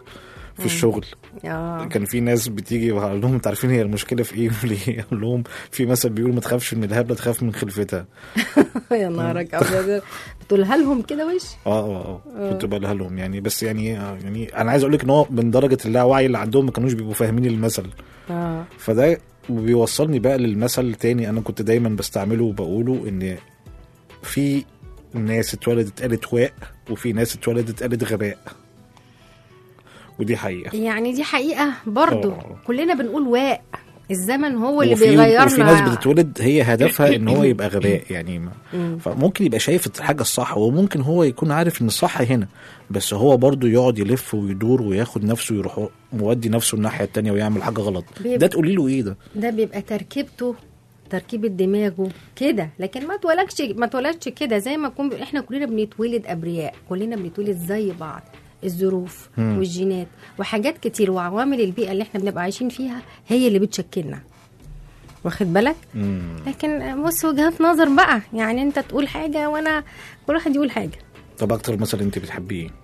في الشغل اه كان في ناس بتيجي وهقول لهم انتوا عارفين هي المشكله في ايه ليه اقول لهم في مثل بيقول ما تخافش من الهبله تخاف من خلفتها يا نهارك ابيض بتقولها لهم كده وش اه اه اه كنت بقولها لهم يعني بس يعني آه، يعني انا عايز اقول لك ان هو من درجه اللاوعي اللي عندهم ما كانوش بيبقوا فاهمين المثل اه فده بيوصلني بقى للمثل تاني انا كنت دايما بستعمله وبقوله ان في ناس اتولدت قالت واء وفي ناس اتولدت قالت غباء ودي حقيقه يعني دي حقيقه برضو آه. كلنا بنقول واء الزمن هو اللي وفي بيغيرنا وفي ناس بتتولد هي هدفها ان هو يبقى غباء يعني ما فممكن يبقى شايف الحاجه الصح وممكن هو يكون عارف ان الصح هنا بس هو برضه يقعد يلف ويدور وياخد نفسه يروح مودي نفسه الناحيه التانية ويعمل حاجه غلط بيبقى- ده تقولي له ايه ده ده بيبقى تركيبته تركيبة دماغه كده لكن ما اتولدش ما اتولدش كده زي ما كون احنا كلنا بنتولد ابرياء كلنا بنتولد زي بعض الظروف والجينات وحاجات كتير وعوامل البيئة اللي احنا بنبقى عايشين فيها هي اللي بتشكلنا واخد بالك مم. لكن بص وجهات نظر بقى يعني انت تقول حاجة وانا كل واحد يقول حاجة طب اكتر مثلا انت بتحبيه ايه؟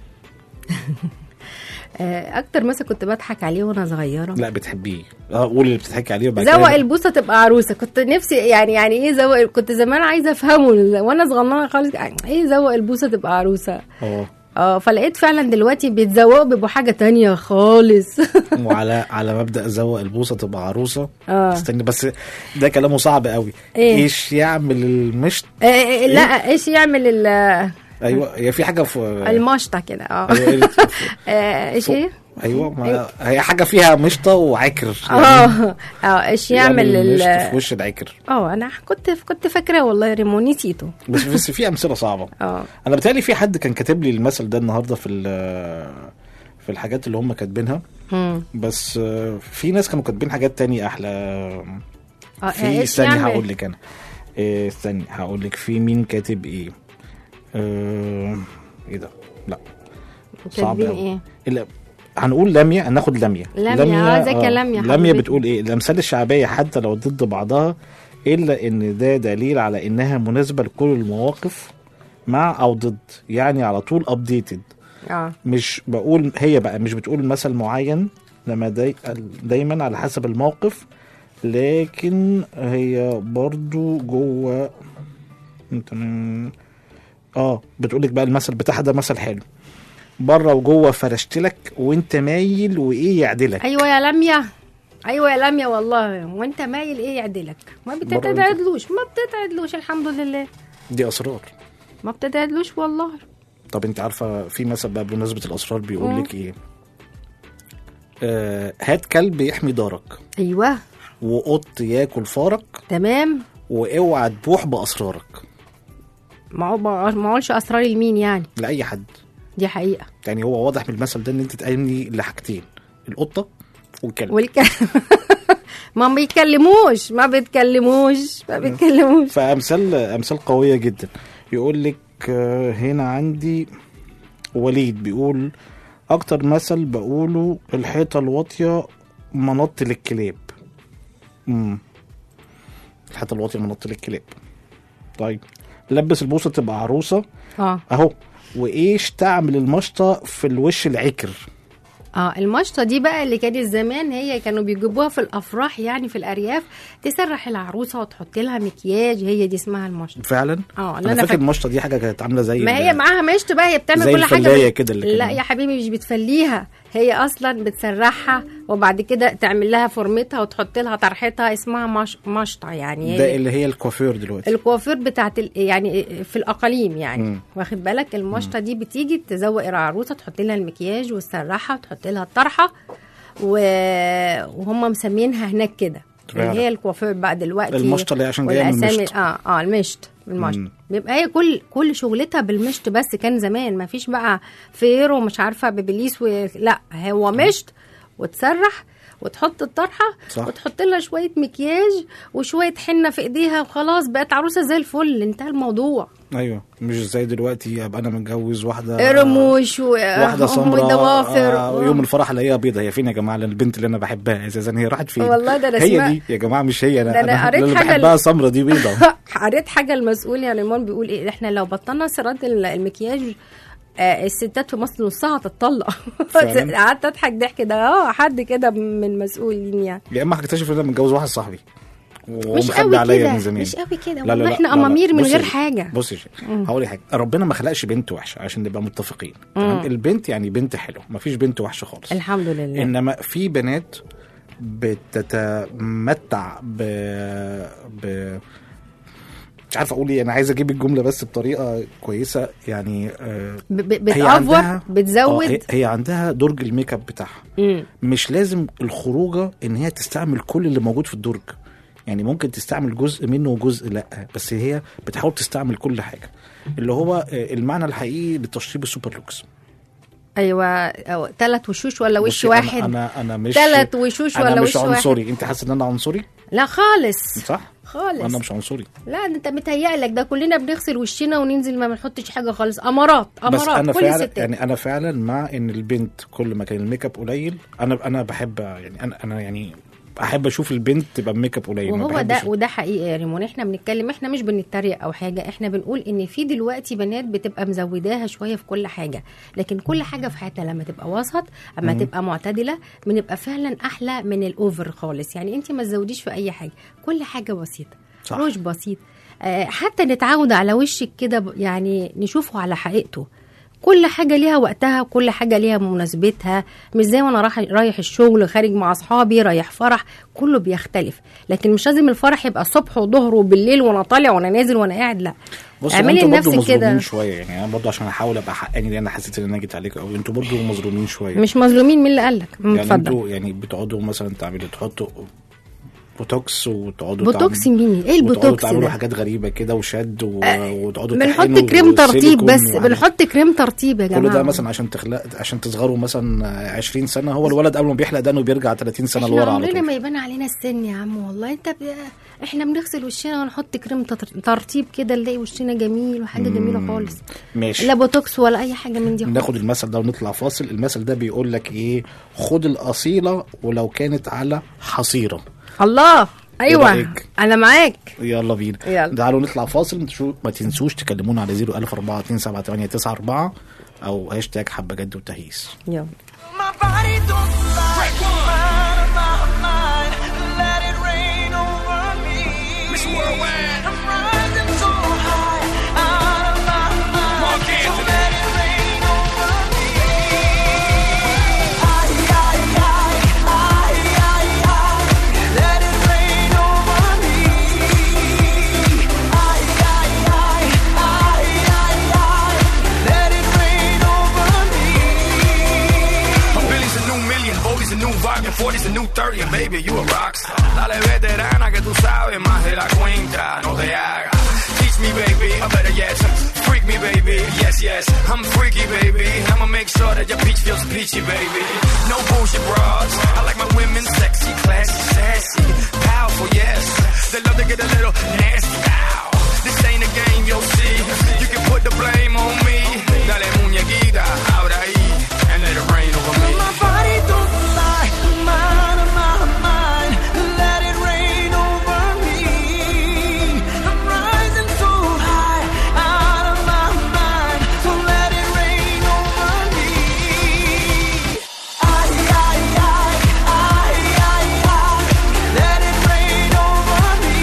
آه، اكتر مثلا كنت بضحك عليه وانا صغيرة لا بتحبيه اه قولي اللي بتضحكي عليه وبعد زوق كده البوسه تبقى عروسه كنت نفسي يعني يعني ايه زوق كنت زمان عايزه افهمه وانا صغننه خالص ايه زوق البوسه تبقى عروسه اه اه فلقيت فعلا دلوقتي بيتزوقوا بيبقوا حاجه تانية خالص وعلى على مبدا زوق البوصه تبقى عروسه اه استني بس ده كلامه صعب قوي إيه؟ ايش يعمل المشط آه، آه، لا ايش يعمل ال- ايوه هي في حاجه في المشطه كده اه ايوه إيه؟ آه، ايش ايه ايوه ما هي حاجه فيها مشطه وعكر اه اه ايش يعمل المشط ال- في وش العكر اه انا كنت كنت فاكراه والله يا ريمو نسيته بس بس في امثله صعبه اه انا بتهيألي في حد كان كاتب لي المثل ده النهارده في ال- في الحاجات اللي هم كاتبينها مم. بس آه، في ناس كانوا كاتبين حاجات تانية احلى اه في إيش استني يعمل؟ هقول لك انا إيه، استني هقول لك في مين كاتب ايه آه، ايه ده لا صعب كاتبين أوي. ايه لا هنقول لميا هناخد لميا لميا، آه، ذاك يا لميا لميا حبيبتي. بتقول ايه الامثال الشعبيه حتى لو ضد بعضها الا ان ده دليل على انها مناسبه لكل المواقف مع او ضد يعني على طول ابديتد اه مش بقول هي بقى مش بتقول مثل معين لما داي دايما على حسب الموقف لكن هي برضو جوه انت- اه بتقولك بقى المثل بتاعها ده مثل حلو بره وجوه فرشتلك وانت مايل وايه يعدلك ايوه يا لميا ايوه يا لميا والله وانت مايل ايه يعدلك ما برضه أنت. بتتعدلوش ما بتتعدلوش الحمد لله دي اسرار ما بتتعدلوش والله طب انت عارفه في مثل بقى بمناسبه الاسرار بيقول لك ايه آه هات كلب يحمي دارك ايوه وقط ياكل فارك تمام واوعى تبوح باسرارك ما هو- ما اقولش اسرار لمين يعني لاي حد دي حقيقه يعني هو واضح من المثل ده ان انت تقابلني لحاجتين القطه والكلب والك ما بيتكلموش ما بيتكلموش ما بيتكلموش فامثال امثال قويه جدا يقول لك آه، هنا عندي وليد بيقول اكتر مثل بقوله الحيطه الواطيه منط للكلاب امم الحيطه الواطيه منط للكلاب طيب لبس البوصه تبقى عروسه اه اهو وايش تعمل المشطه في الوش العكر اه المشطه دي بقى اللي كانت زمان هي كانوا بيجيبوها في الافراح يعني في الارياف تسرح العروسه وتحط لها مكياج هي دي اسمها المشطه فعلا اه انا فاكر المشطه دي حاجه كانت عامله زي ما ال- هي معاها مشط بقى هي بتعمل زي كل حاجه الفلاية بت- كده اللي لا كان- يا حبيبي مش بتفليها هي اصلا بتسرحها وبعد كده تعمل لها فورمتها وتحط لها طرحتها اسمها مش... مشطه يعني ده هي اللي هي الكوافير دلوقتي الكوافير بتاعت ال... يعني في الاقاليم يعني مم. واخد بالك المشطه دي بتيجي تزوق العروسه تحط لها المكياج وتسرحها وتحط لها الطرحه و... وهم مسمينها هناك كده فعلا. اللي هي الكوافير بقى دلوقتي المشطة اللي هي عشان جاية من والأسامي- المشط. اه اه المشط المشط مم. بيبقى هي كل كل شغلتها بالمشط بس كان زمان ما فيش بقى فير ومش عارفه ببليس و... لا هو مشط وتسرح وتحط الطرحه صح. وتحط لها شويه مكياج وشويه حنه في ايديها وخلاص بقت عروسه زي الفل انتهى الموضوع ايوه مش زي دلوقتي ابقى انا متجوز واحده رموش و... واحده سمراء وضوافر آه، ويوم الفرح الاقيها بيضه هي فين يا جماعه لأن البنت اللي انا بحبها اساسا هي راحت فين والله ده أنا هي اسمها- دي يا جماعه مش هي انا ده أنا انا قريت اللي حاجة بحبها ال- سمرة دي بيضه قريت حاجه المسؤول يعني ريمون بيقول ايه احنا لو بطلنا سراد ال- المكياج آه الستات في مصر نصها هتطلق فعلاً؟ قعدت اضحك ضحك ده اه حد كده من المسؤولين يعني يا اما هكتشف ان انا متجوز واحد صاحبي مش ومخبي قوي عليا كده من زمان مش قوي كده لا لا والله لا احنا لا لا. امامير من بصي غير يا شيخ، حاجه بصي يا شيخ هقول لك حاجه ربنا ما خلقش بنت وحشه عشان نبقى متفقين تمام؟ البنت يعني بنت حلوه ما فيش بنت وحشه خالص الحمد لله انما في بنات بتتمتع ب ب مش عارف اقول ايه انا عايز اجيب الجمله بس بطريقه كويسه يعني آه ب- ب- هي بتأفور عندها- آه، بتزود هي, هي عندها درج الميك اب بتاعها مم. مش لازم الخروجه ان هي تستعمل كل اللي موجود في الدرج يعني ممكن تستعمل جزء منه وجزء لا بس هي بتحاول تستعمل كل حاجه اللي هو آه، المعنى الحقيقي لتشطيب السوبر لوكس ايوه ثلاث وشوش ولا وش بصي، واحد انا انا, أنا مش تلات وشوش أنا ولا مش وش واحد؟ عنصري انت حاسه ان انا عنصري لا خالص صح خالص انا مش عنصري لا ده انت متهيألك ده كلنا بنغسل وشنا وننزل ما بنحطش حاجه خالص امارات بس امارات انا كل فعلا الستات يعني انا فعلا مع ان البنت كل ما كان الميك اب قليل انا انا بحب يعني انا انا يعني احب اشوف البنت تبقى بميك اب قليل ما وهو بحبش- ده وده حقيقي يا ريمون احنا بنتكلم احنا مش بنتريق او حاجه احنا بنقول ان في دلوقتي بنات بتبقى مزوداها شويه في كل حاجه لكن كل حاجه في حياتنا لما تبقى وسط اما تبقى معتدله بنبقى فعلا احلى من الاوفر خالص يعني انت ما تزوديش في اي حاجه كل حاجه بسيطه صح. روج بسيط آه، حتى نتعود على وشك كده ب- يعني نشوفه على حقيقته كل حاجة ليها وقتها وكل حاجة ليها مناسبتها مش زي وانا رايح رايح الشغل خارج مع اصحابي رايح فرح كله بيختلف لكن مش لازم الفرح يبقى الصبح وظهر وبالليل وانا طالع وانا نازل وانا قاعد لا بص اعملي انتوا برضه لنفسك كده مظلومين شويه يعني انا برضه عشان احاول ابقى حقاني لان انا حسيت ان انا جيت عليك قوي انتوا برضه مظلومين شويه مش مظلومين مين اللي قالك يعني اتفضل انتوا يعني بتقعدوا مثلا تعملوا تحطوا بوتوكس وتقعدوا بوتوكس تعملوا- مين ايه وتقعدوا البوتوكس تعملوا ده حاجات غريبه كده وشد و... وتقعدوا بنحط تحقنوا كريم ترطيب وسيليكون بس وحاجات. بنحط كريم ترطيب يا كل جماعه ده مثلا عشان تخلق عشان تصغروا مثلا 20 سنه هو الولد قبل ما بيحلق دقنه بيرجع 30 سنه احنا لورا على عمرنا طول ما يبان علينا السن يا عم والله انت ب... احنا بنغسل وشنا ونحط كريم تر- ترطيب كده نلاقي وشنا جميل وحاجه جميله خالص ماشي لا بوتوكس ولا اي حاجه من دي خالص. ناخد المثل ده ونطلع فاصل المثل ده بيقول لك ايه خد الاصيله ولو كانت على حصيره الله ايوه رأيك؟ انا معاك يلا بينا يلا. تعالوا نطلع فاصل تشو- ما تنسوش تكلمونا على 01042788994 او هاشتاج حبه جد وتهيس يلا My body don't lie. Out of my mind. Let it rain over me. Miss Worldwide. I'm rising so high. Out of my mind. Mark So Anthony. let it rain over me. Ay, ay, ay, ay, ay, ay. Let it rain over me. Ay, ay, ay, ay, ay, ay. Let it rain over me. A Billy's a new million, Bobby's a new vodka, 40's a new 30, and baby, you a rockstar. Dale veterana que tú sabes más de la cuenta, no te hagas. Teach me, baby, I better yes. Freak me, baby, yes, yes. I'm freaky, baby. I'ma make sure that your peach feels peachy, baby. No bullshit bras. I like my women sexy, classy, sassy, powerful, yes. They love to get a little nasty. Ow. This ain't a game, you'll see. You can put the blame on me. Dale muñequita, ahora ahí, and let it rain over me. My body don't lie, I'm out of my mind. Let it rain over me. I'm rising so high, out of my mind. So let it rain over me. Ay, ay, ay, ay, ay, ay. Let it rain over me.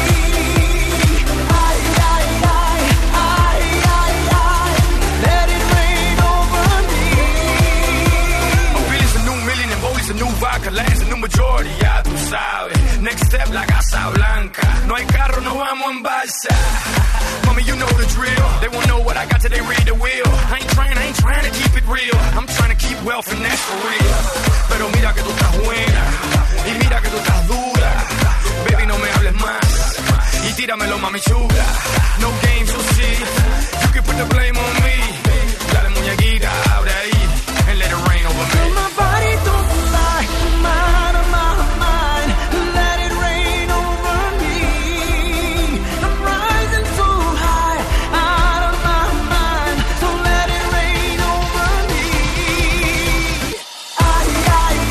Ay, ay, ay, ay, ay, ay. Let it rain over me. Billy's a new million and Bowie's a new vodka, Lance a new majority, ya tú sabes. Next step, la Casa Blanca. No hay carro, no vamos en balsa. Mommy, you know the drill. They won't know what I got till they read the wheel. I ain't trying, I ain't trying to keep it real. I'm trying to keep wealth and that's for real. Pero mira que tú estás buena. Y mira que tú estás dura. Baby, no me hables más. Y tíramelo, mami chula. No games, you'll see. You can put the blame on me. Dale muñequita, abre ahí. And let it rain over me. My body don't lie, I'm out of my mind. Let it rain over me. I'm rising so high, out of my mind. So let it rain over me. Ay, ay,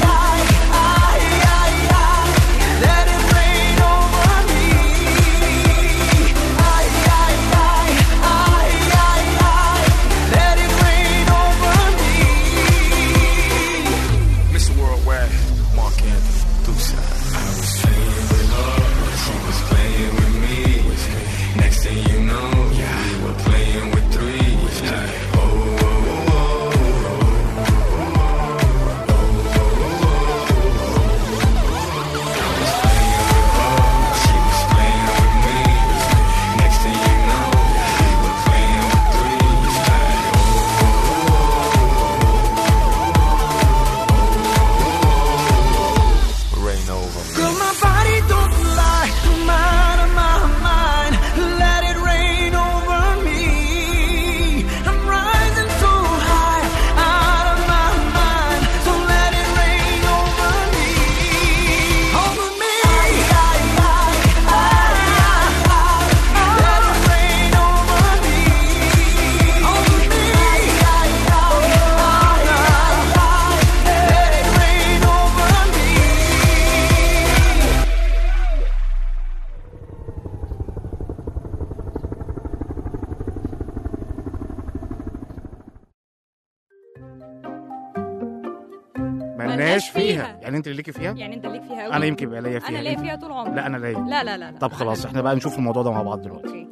Tú sabes. I was playing with her, she was playing with me. Next thing you know, we were playing with three. Like, oh, oh, oh, oh. She was playing with me. Next thing you know, we were playing with threes. Like, oh, rain over me. Girl, my body don't lie. I'm out of my mind. Let it rain over me. I'm rising so high, out of my mind. So let it rain over me. Over me. Let it rain over me. Over me. Let it rain over me. ملناش فيها يعني انت اللي ليكي فيها يعني انت ليك فيها قوي انا يمكن يبقى ليا فيها انا ليا فيها طول عمري لا انا ليا لا لا لا, لا. طب خلاص احنا بقى نشوف الموضوع ده مع بعض دلوقتي اوكي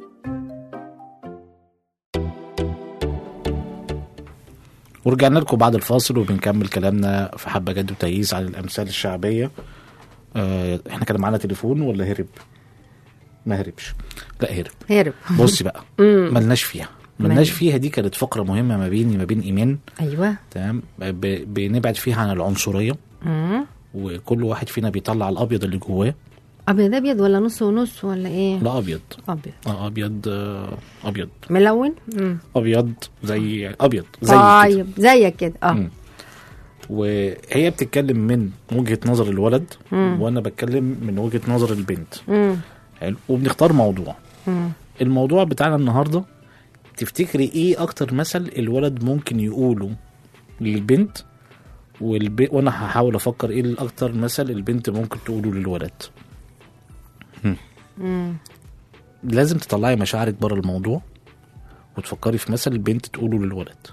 ورجعنا لكم بعد الفاصل وبنكمل كلامنا في حبه جد وتهييس على الامثال الشعبيه اه احنا كان معانا تليفون ولا هرب ما هربش لا هرب هرب بصي بقى مم. ملناش فيها ملناش فيها دي كانت فقره مهمه ما بيني ما بين ايمان ايوه تمام ب- بنبعد فيها عن العنصريه مم. وكل واحد فينا بيطلع الابيض اللي جواه ابيض ابيض ولا نص ونص ولا ايه لا ابيض ابيض اه ابيض آه ابيض ملون مم. ابيض زي ابيض زي كده طيب زيك كده اه مم. وهي بتتكلم من وجهه نظر الولد مم. وانا بتكلم من وجهه نظر البنت مم. حلو وبنختار موضوع مم. الموضوع بتاعنا النهارده تفتكري ايه اكتر مثل الولد ممكن يقوله للبنت والب... وانا هحاول افكر ايه الاكتر مثل البنت ممكن تقوله للولد هم. مم. لازم تطلعي مشاعرك بره الموضوع وتفكري في مثل البنت تقوله للولد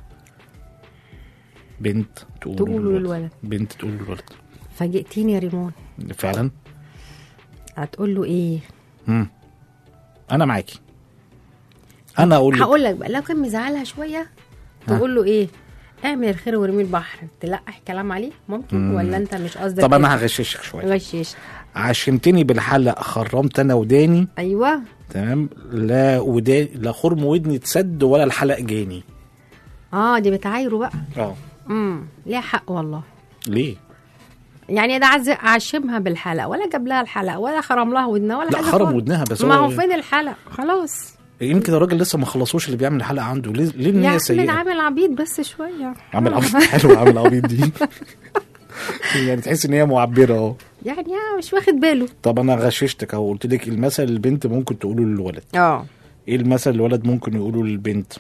بنت تقوله, تقوله للولد. بنت تقوله للولد فاجئتيني يا ريمون فعلا هتقول له ايه مم. انا معاكي انا اقول لك هقول لك بقى لو كان مزعلها شويه تقول له ايه اعمل الخير وارمي البحر تلقح كلام عليه ممكن مم. ولا انت مش قصدك طب انا كده؟ هغششك شويه غشيش عشمتني بالحلق خرمت انا وداني ايوه تمام لا وداني لا خرم ودني اتسد ولا الحلق جاني اه دي بتعايره بقى اه امم ليها حق والله ليه يعني ده عز عشمها بالحلق ولا جاب لها الحلق ولا خرم لها ودنها ولا لا حاجه خرم خالص. ودنها بس ما هو- هو فين الحلق خلاص يمكن الراجل لسه ما خلصوش اللي بيعمل الحلقه عنده ليه ليه يا النية عم سيئه عامل عبيط بس شويه عامل عبيط حلو عامل عبيط دي يعني تحس ان هي معبره اهو يعني يا مش واخد باله طب انا غششتك اهو قلت لك المثل البنت ممكن تقوله للولد اه ايه المثل الولد ممكن يقوله للبنت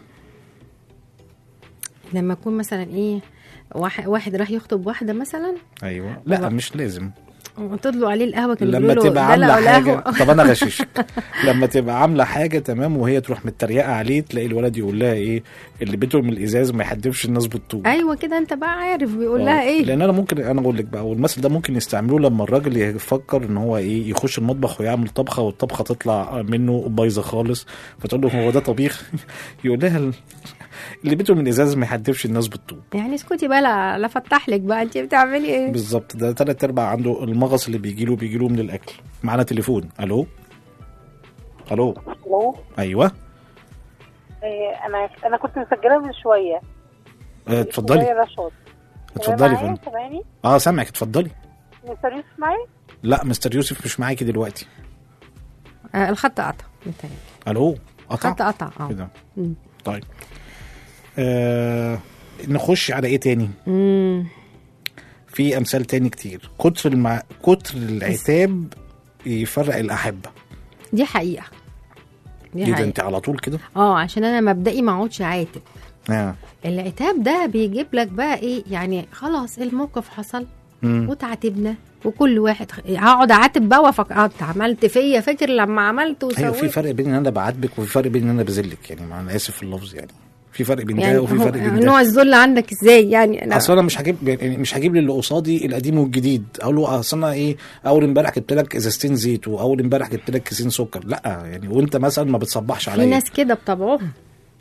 لما يكون مثلا ايه واحد, واحد راح يخطب واحده مثلا ايوه لا لا. مش لازم وتطلوا عليه القهوه كان لما بيقولوا له تبقى دلقوا عامله حاجه القهوة. طب انا غششك لما تبقى عامله حاجه تمام وهي تروح متريقه عليه تلاقي الولد يقول لها ايه اللي بيته من الازاز ما يحدفش الناس بالطوب ايوه كده انت بقى عارف بيقول آه. لها ايه لان انا ممكن انا اقول لك بقى والمثل ده ممكن يستعملوه لما الراجل يفكر ان هو ايه يخش المطبخ ويعمل طبخه والطبخه تطلع منه بايظه خالص فتقول له هو ده طبيخ يقول لها ال- اللي بيته من ازاز ما يحدفش الناس بالطوب يعني اسكتي بقى لا, لا فتح لك بقى انت بتعملي ايه بالظبط ده تلات ارباع عنده المغص اللي بيجي له بيجي له من الاكل معانا تليفون الو الو الو ايوه إيه، انا انا كنت مسجله من شويه آه، اتفضلي شوية رشاد اتفضلي يا معايا؟ فندم سامعني اه سامعك اتفضلي مستر يوسف معايا لا مستر يوسف مش معاكي دلوقتي آه الخط قطع متهيألي. الو قطع الخط قطع اه كده مم. طيب آه نخش على ايه تاني مم. في امثال تاني كتير كتر المع... كتر العتاب يفرق الاحبه دي حقيقه دي ايه ده حقيقه انت على طول كده اه عشان انا مبدئي ما اقعدش عاتب اه العتاب ده بيجيب لك بقى ايه يعني خلاص الموقف حصل مم. وتعاتبنا وكل واحد هقعد اعاتب بقى وفك... اه انت عملت فيا فاكر لما عملت ايوه في وسويت فرق بين ان انا بعاتبك وفي فرق بين ان انا بذلك يعني مع انا اسف في اللفظ يعني في فرق بين يعني ده وفي هو- فرق بين ده نوع الذل عندك ازاي يعني انا اصل انا مش هجيب يعني مش هجيب للي قصادي القديم والجديد اقول له اصل انا ايه اول امبارح جبت لك ازازتين زيت واول امبارح جبت لك كيسين سكر لا يعني وانت مثلا ما بتصبحش في عليا ناس كده بطبعهم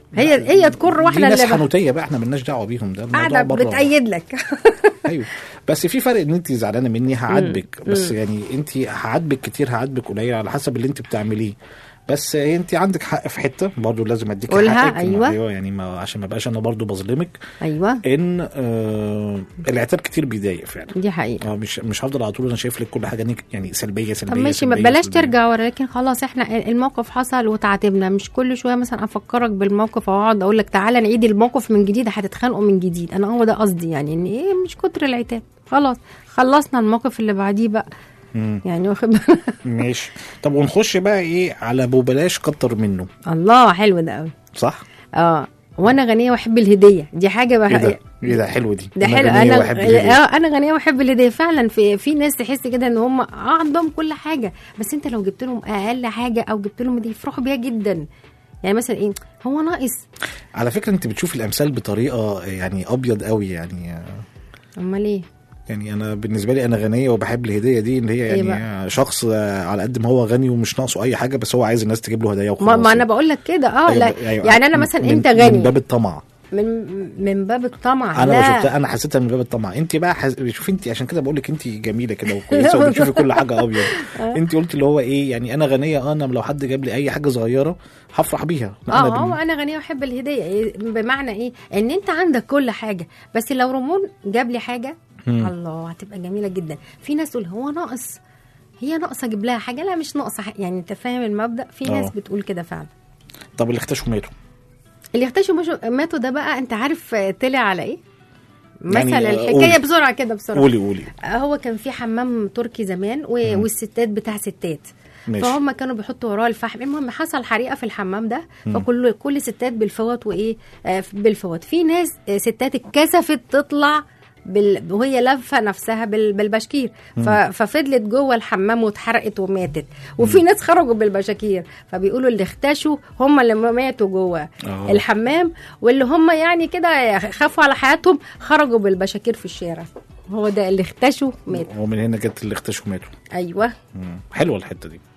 هي هي تكر دي واحنا ناس اللي بقى حنوتيه بقى احنا مالناش دعوه بيهم ده الموضوع قاعده بره بتأيد لك ايوه بس في فرق ان انت زعلانه مني هعاتبك بس يعني انت هعاتبك كتير هعاتبك قليل على حسب اللي انت بتعمليه بس انت عندك حق في حته برضو لازم اديك قولها، حقك أيوة. ايوه يعني ما عشان ما بقاش انا برضو بظلمك ايوه ان آه العتاب كتير بيضايق فعلا دي حقيقه اه مش مش هفضل على طول انا شايف لك كل حاجه نيك يعني سلبيه سلبيه طب ماشي ما سلبية بلاش سلبية. ترجع ورا لكن خلاص احنا الموقف حصل وتعاتبنا مش كل شويه مثلا افكرك بالموقف او اقعد اقول لك تعالى نعيد الموقف من جديد هتتخانقوا من جديد انا هو ده قصدي يعني ان ايه مش كتر العتاب خلاص خلصنا الموقف اللي بعديه بقى مم. يعني واخد بالك؟ ماشي طب ونخش بقى ايه على ابو بلاش كتر منه الله حلو ده قوي صح؟ اه وانا غنيه واحب الهديه دي حاجه بقى ايه ده؟ ايه ده حلو دي ده حلو غنية انا وأحب الهدية. اه انا غنيه واحب الهديه فعلا في في ناس تحس كده ان هم اه عندهم كل حاجه بس انت لو جبت لهم اقل حاجه او جبت لهم دي يفرحوا بيها جدا يعني مثلا ايه هو ناقص على فكره انت بتشوف الامثال بطريقه يعني ابيض قوي يعني امال ايه يعني انا بالنسبه لي انا غنيه وبحب الهديه دي اللي هي إيه يعني شخص آه، على قد ما هو غني ومش ناقصه اي حاجه بس هو عايز الناس تجيب له هدايا وخلاص ما, ما انا يعني. بقول لك كده اه أيوة، لا أيوة. يعني انا مثلا من- انت من غني باب الطمع من من باب الطمع انا لا بشوفها انا حسيتها من باب الطمع انت بقى حز... شوفي انت عشان كده بقول لك انت جميله كده وكويسه وبتشوفي كل حاجه ابيض انت قلت اللي هو ايه يعني انا غنيه اه انا لو حد جاب لي اي حاجه صغيره هفرح بيها اه أنا هو بال- انا غنيه واحب الهديه إيه بمعنى ايه ان انت عندك كل حاجه بس لو رمون جاب لي حاجه مم. الله هتبقى جميله جدا في ناس تقول هو ناقص هي ناقصه اجيب لها حاجه لا مش ناقصه حاجة. يعني انت فاهم المبدا في ناس آه. بتقول كده فعلا طب اللي اختشوا ماتوا اللي اختشوا مشوا- ماتوا ده بقى انت عارف آه، طلع على ايه يعني، مثلا آه، الحكايه قولي. بسرعه كده بسرعه قولي قولي آه، هو كان في حمام تركي زمان و... والستات بتاع ستات ماشي. فهم كانوا بيحطوا وراه الفحم المهم حصل حريقه في الحمام ده فكل كل ستات بالفوط وايه آه بالفوط في ناس آه ستات اتكسفت تطلع بال... وهي لافه نفسها بال... بالبشكير ف... ففضلت جوه الحمام واتحرقت وماتت وفي ناس خرجوا بالبشاكير فبيقولوا اللي اختشوا هم اللي ماتوا جوه آه. الحمام واللي هم يعني كده خافوا على حياتهم خرجوا بالبشاكير في الشارع هو ده اللي اختشوا ماتوا ومن هنا جت اللي اختشوا ماتوا ايوه مم. حلوه الحته دي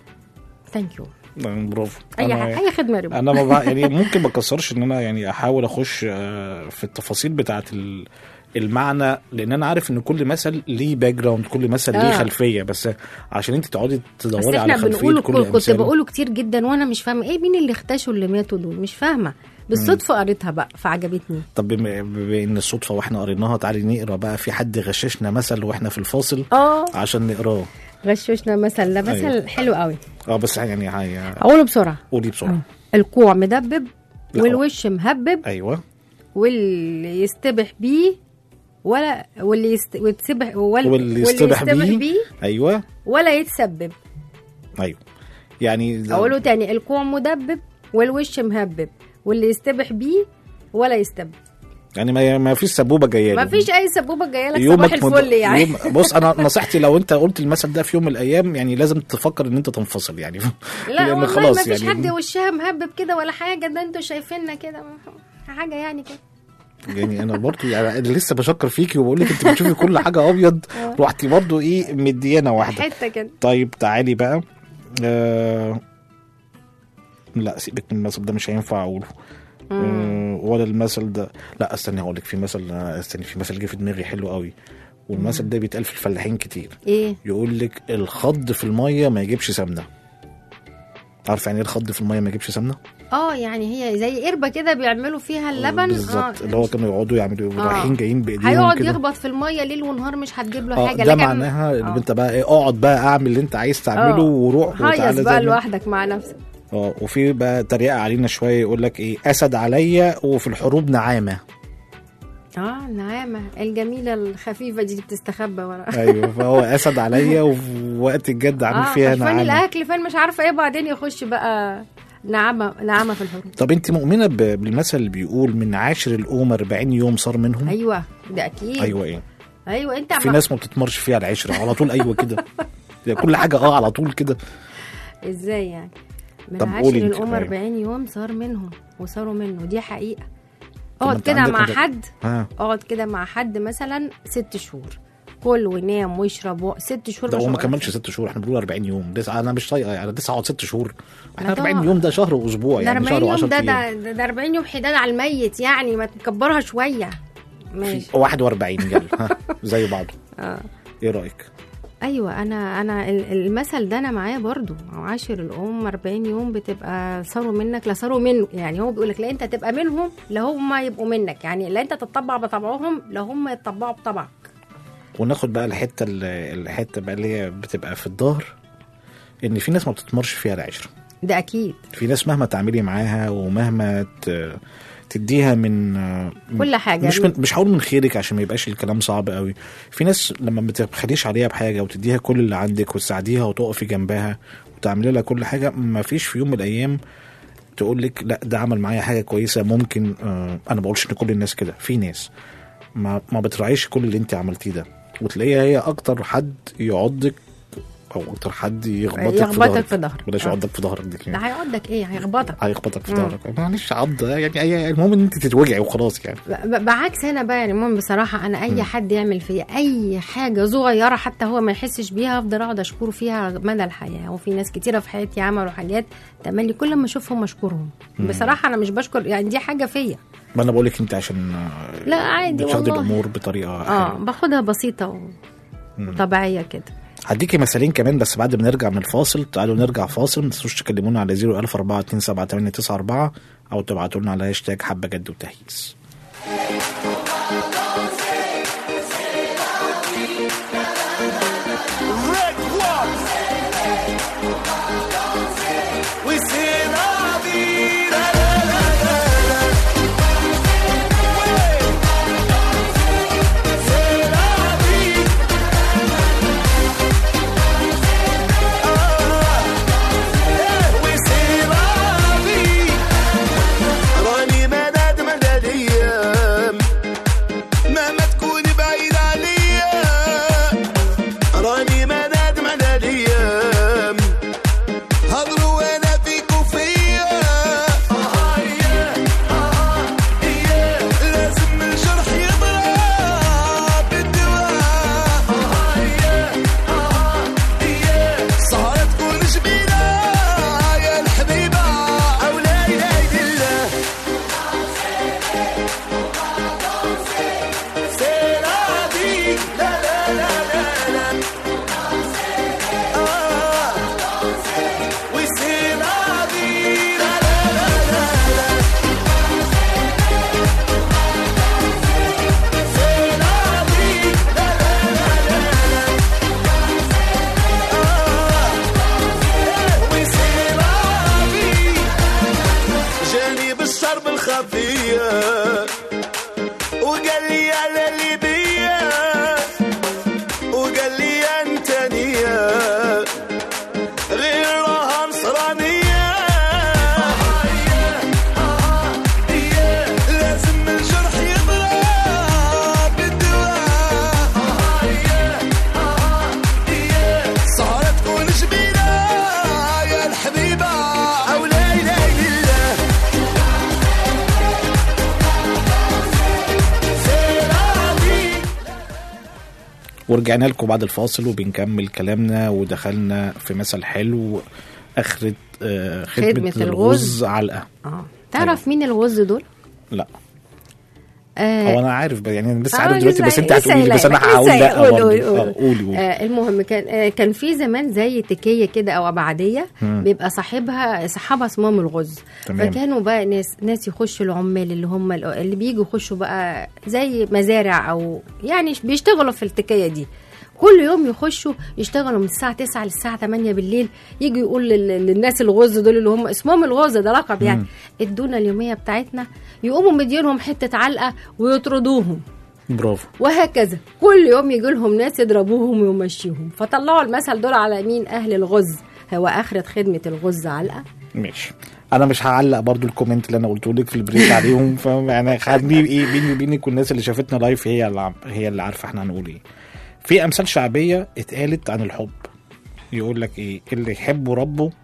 ثانك يو برافو اي أنا- حاجه اي خدمه يا رب انا ما بقى يعني ممكن ما اكسرش ان انا يعني احاول اخش آه، في التفاصيل بتاعه ال- المعنى لان انا عارف ان كل مثل ليه باك جراوند كل مثل ليه آه. خلفيه بس عشان انت تقعدي بس تدوري احنا على خلفيه بنقوله كل كل كنت الامثال بقوله كتير جدا وانا مش فاهمه ايه مين اللي اختشوا اللي ماتوا دول مش فاهمه بالصدفه قريتها بقى فعجبتني طب بما بما ان الصدفه واحنا قريناها تعالي نقرا بقى في حد غششنا مثل واحنا في الفاصل اه عشان نقراه غشوشنا مثل ده مثل أيوة. حلو قوي اه بس يعني هي اقوله بسرعه قولي بسرعه الكوع مدبب لا. والوش مهبب ايوه واللي يستبح بيه ولا واللي يست... ويتسبح وال... واللي يستبح بيه. بيه ايوه ولا يتسبب ايوه يعني ده- اقوله تاني الكوع مدبب والوش مهبب واللي يستبح بيه ولا يستبح يعني ما, ما فيش سبوبه جايه ما له. فيش اي سبوبه جايه لك يومك صباح مد- الفل يعني يوم بص انا نصيحتي لو انت قلت المثل ده في يوم من الايام يعني لازم تفكر ان انت تنفصل يعني لا لأن والله خلاص ما فيش يعني- حد وشها مهبب كده ولا حاجه ده انتوا شايفيننا كده حاجه يعني كده يعني انا برضو يعني أنا لسه بشكر فيكي وبقول لك انت بتشوفي كل حاجه ابيض رحتي برضو ايه مديانه واحده حته كده طيب تعالي بقى آه... لا سيبك من المثل ده مش هينفع اقوله آه ولا المثل ده لا استني هقول لك في مثل آه، استني في مثل جه في دماغي حلو قوي والمثل ده بيتقال في الفلاحين كتير ايه يقول لك الخض في الميه ما يجيبش سمنه عارف يعني ايه الخض في الميه ما يجيبش سمنه اه يعني هي زي قربه كده بيعملوا فيها اللبن بالظبط اللي هو كانوا يقعدوا يعملوا آه. رايحين جايين بايديهم هيقعد كده يخبط في الميه ليل ونهار مش هتجيب له اه حاجه ده لكن معناها ان آه. انت بقى ايه اقعد بقى اعمل اللي انت عايز تعمله آه. وروح هيص وتعالى بقى زي ما- لوحدك مع نفسك اه وفي بقى تريقه علينا شويه يقول لك ايه اسد عليا وفي الحروب نعامه اه النعامه الجميله الخفيفه دي اللي بتستخبى ورا ايوه فهو اسد عليا وفي وقت الجد عامل اه فيها فين نعامه الاكل فين مش عارفه ايه بعدين يخش بقى نعامه نعامه في الحروب طب انت مؤمنه ب- بالمثل اللي بيقول من عاشر الأم 40 يوم صار منهم ايوه ده اكيد ايوه ايه ايوه انت في عم- ناس ما بتتمرش فيها العشره على طول ايوه كده كل حاجه اه على طول كده ازاي يعني من طب عاشر قولي انت. الام أيوة. 40 يوم صار منهم وصاروا منه دي حقيقه طب ما اقعد انت كده عندك مع مدى- حد ها اقعد كده مع حد مثلا ست شهور كل ونام ويشرب و... ست شهور ده مش هو ما هقولك كملش ست شهور احنا بنقول 40 يوم ده انا مش طايقه يعني لسه اقعد ست شهور احنا لا 40 طبعا. يوم ده شهر واسبوع ده يعني 40 شهر يوم و10 ده ايام ده, ده 40 يوم حداد على الميت يعني ما تكبرها شويه ماشي 41 يلا ها زي بعضه اه ايه رايك؟ ايوه انا انا ال- المثل ده انا معاه برضو عاشر الام 40 يوم بتبقى صاروا منك لا صاروا منه يعني هو بيقول لك لا انت تبقى منهم لا هم يبقوا منك يعني لا انت تتطبع بطبعهم لا هم يتطبعوا بطبعك وناخد بقى الحته ال- الحته بقى اللي هي بتبقى في الظهر ان في ناس ما بتتمرش فيها العشره ده اكيد في ناس مهما تعملي معاها ومهما ت- تديها من كل حاجه مش من مش هقول من خيرك عشان ما يبقاش الكلام صعب قوي في ناس لما ما تبخليش عليها بحاجه وتديها كل اللي عندك وتساعديها وتقفي جنبها وتعملي لها كل حاجه ما فيش في يوم من الايام تقول لك لا ده عمل معايا حاجه كويسه ممكن آه انا ما بقولش ان كل الناس كده في ناس ما ما بتراعيش كل اللي انت عملتيه ده وتلاقيها هي اكتر حد يعضك او اكتر حد يخبطك, يخبطك في في ظهرك ظهرك. بلاش آه. يعضك في ظهرك دي ده هيقعدك ايه هيخبطك هيخبطك في ظهرك معلش عض يعني أي- المهم ان انت تتوجعي وخلاص يعني ب- بعكس انا بقى يعني المهم بصراحه انا اي حد يعمل فيا اي حاجه صغيره حتى هو ما يحسش بيها افضل اقعد اشكره فيها مدى الحياه وفي ناس كتيره في حياتي عملوا حاجات تملي كل ما اشوفهم اشكرهم بصراحه انا مش بشكر يعني دي حاجه فيا ما انا بقول لك انت عشان آه، لا عادي بتاخدي والله. الامور بطريقه اه حلوه باخدها بسيطه وطبيعيه كده هديكي مثالين كمان بس بعد ما نرجع من الفاصل تعالوا نرجع فاصل ما تنسوش تكلمونا على 010427894 او تبعتوا لنا على هاشتاج حبه جد وتهييس Red One. We say la vida, la, la, la, la. Wey. C'est la vie. Ah. Eh, we say la vie. راني مدد مدد ايام مهما تكون بعيد عليا راني مدد مدد ايام هضروا وانا فيك وفيا آه إيه، آه إيه. لازم الجرح يضرب بالدواء آه إيه، آه إيه. سهرة تكون جميلة يا الحبيبة أو لا إله إلا الله C'est la vie, la la la la la. Ah, oui c'est la vie, la la la la la. C'est la vie, la la la la la. Ah, oui c'est la vie. جاني بالشرب الخفيه وقال لي على اللي بيا وقال لي انت نية غير راها نصرانية لازم الجرح يضرب بالدواء سهرة تكون جميلة يا الحبيبة أو لا إله إلا الله C'est la vie. ورجعنا لكم بعد الفاصل وبنكمل كلامنا ودخلنا في مثل حلو اخرة آه، خدمة, خدمة الغز الغز. علقة اه تعرف مين الغز دول؟ لا آه هو انا عارف بقى يعني أنا لسه آه، عارف دلوقتي بس لسه- انت هتقولي لي لسه بس انا قايلة. هقول لسه لا قول- برضه قول- قول. آه، قولي قولي آه المهم كان آه كان في زمان زي تكيه كده او ابعديه بيبقى صاحبها صحابها اسمهم الغز تمام. فكانوا بقى ناس ناس يخشوا العمال اللي هم ال- اللي بيجوا يخشوا بقى زي مزارع او يعني بيشتغلوا في التكيه دي كل يوم يخشوا يشتغلوا من الساعة 9 للساعة 8 بالليل يجي يقول لل- للناس الغز دول اللي هم اسمهم الغز ده لقب يعني ادونا اليومية بتاعتنا يقوموا مدينهم حتة علقة ويطردوهم برافو وهكذا كل يوم يجي لهم ناس يضربوهم ويمشيهم فطلعوا المثل دول على مين اهل الغز هو اخرة خدمة الغز علقة ماشي انا مش هعلق برضو الكومنت اللي انا قلته لك في البريك عليهم فانا خليني ايه بيني وبينك والناس اللي شافتنا لايف هي اللي عم- هي اللي عارفه احنا هنقول ايه في امثال شعبيه اتقالت عن الحب يقول لك ايه اللي يحبه ربه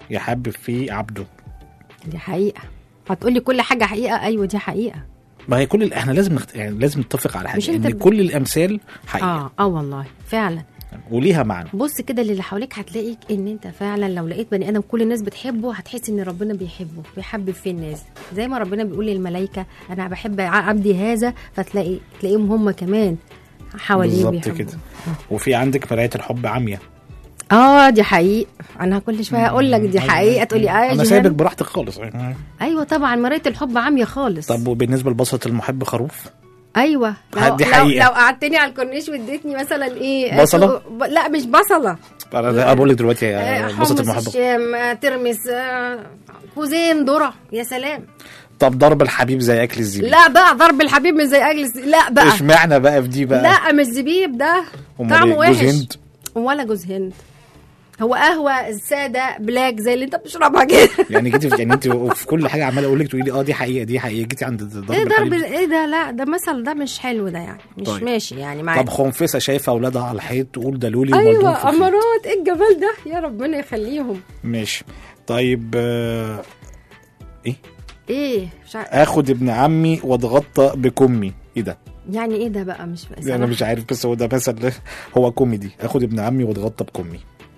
يحبب فيه عبده دي حقيقه هتقولي كل حاجه حقيقه ايوه دي حقيقه ما هي كل ال- احنا لازم نخت... يعني لازم نتفق على مش حاجه أنت ان ب- كل الامثال حقيقه اه اه والله فعلا وليها معنى بص كده اللي حواليك هتلاقيك ان انت فعلا لو لقيت بني ادم كل الناس بتحبه هتحس ان ربنا بيحبه بيحبب في الناس زي ما ربنا بيقول للملائكه انا بحب عبدي هذا فتلاقي تلاقيهم هم كمان حواليه بالظبط بيحبوه كده وفي عندك مرايه الحب عمياء اه دي حقيقه انا كل شويه اقول لك دي حقيقه تقولي اه يا انا جيهان. سايبك براحتك خالص ايوه طبعا مرايه الحب عاميه خالص طب وبالنسبه لبسطه المحب خروف ايوه لو, دي لو, حقيقة. لو قعدتني على الكورنيش واديتني مثلا ايه بصلة؟ ب- لا مش بصله انا ده بقول لك دلوقتي آه، يا حمص بسطه المحب الشام آه، ترمس آه، كوزين ذره يا سلام طب ضرب الحبيب زي اكل الزبيب لا بقى ضرب الحبيب من زي اجلس لا بقى اشمعنى بقى في دي بقى لا مش زبيب ده أمال طعمه إيه؟ جوز وحش هند؟ ولا جوز هند هو قهوه الساده بلاك زي اللي انت بتشربها كده يعني جيتي في- يعني انت في كل حاجه عماله اقول لك تقولي اه دي حقيقه دي حقيقه جيتي عند ضرب ايه ضرب الحبيب ال- ايه ده لا ده مثل ده مش حلو ده يعني مش طيب. ماشي يعني معاك طب خنفسه شايفه اولادها على الحيط تقول ده لولي ومضروب في ايوه الخيط. امارات ايه الجمال ده يا ربنا يخليهم ماشي طيب آه، ايه ايه مش عارف اخد ابن عمي واتغطى بكمي ايه ده يعني ايه ده بقى مش فاهم انا مش عارف بس هو ده مثل هو كوميدي اخد ابن عمي واتغطى بكمي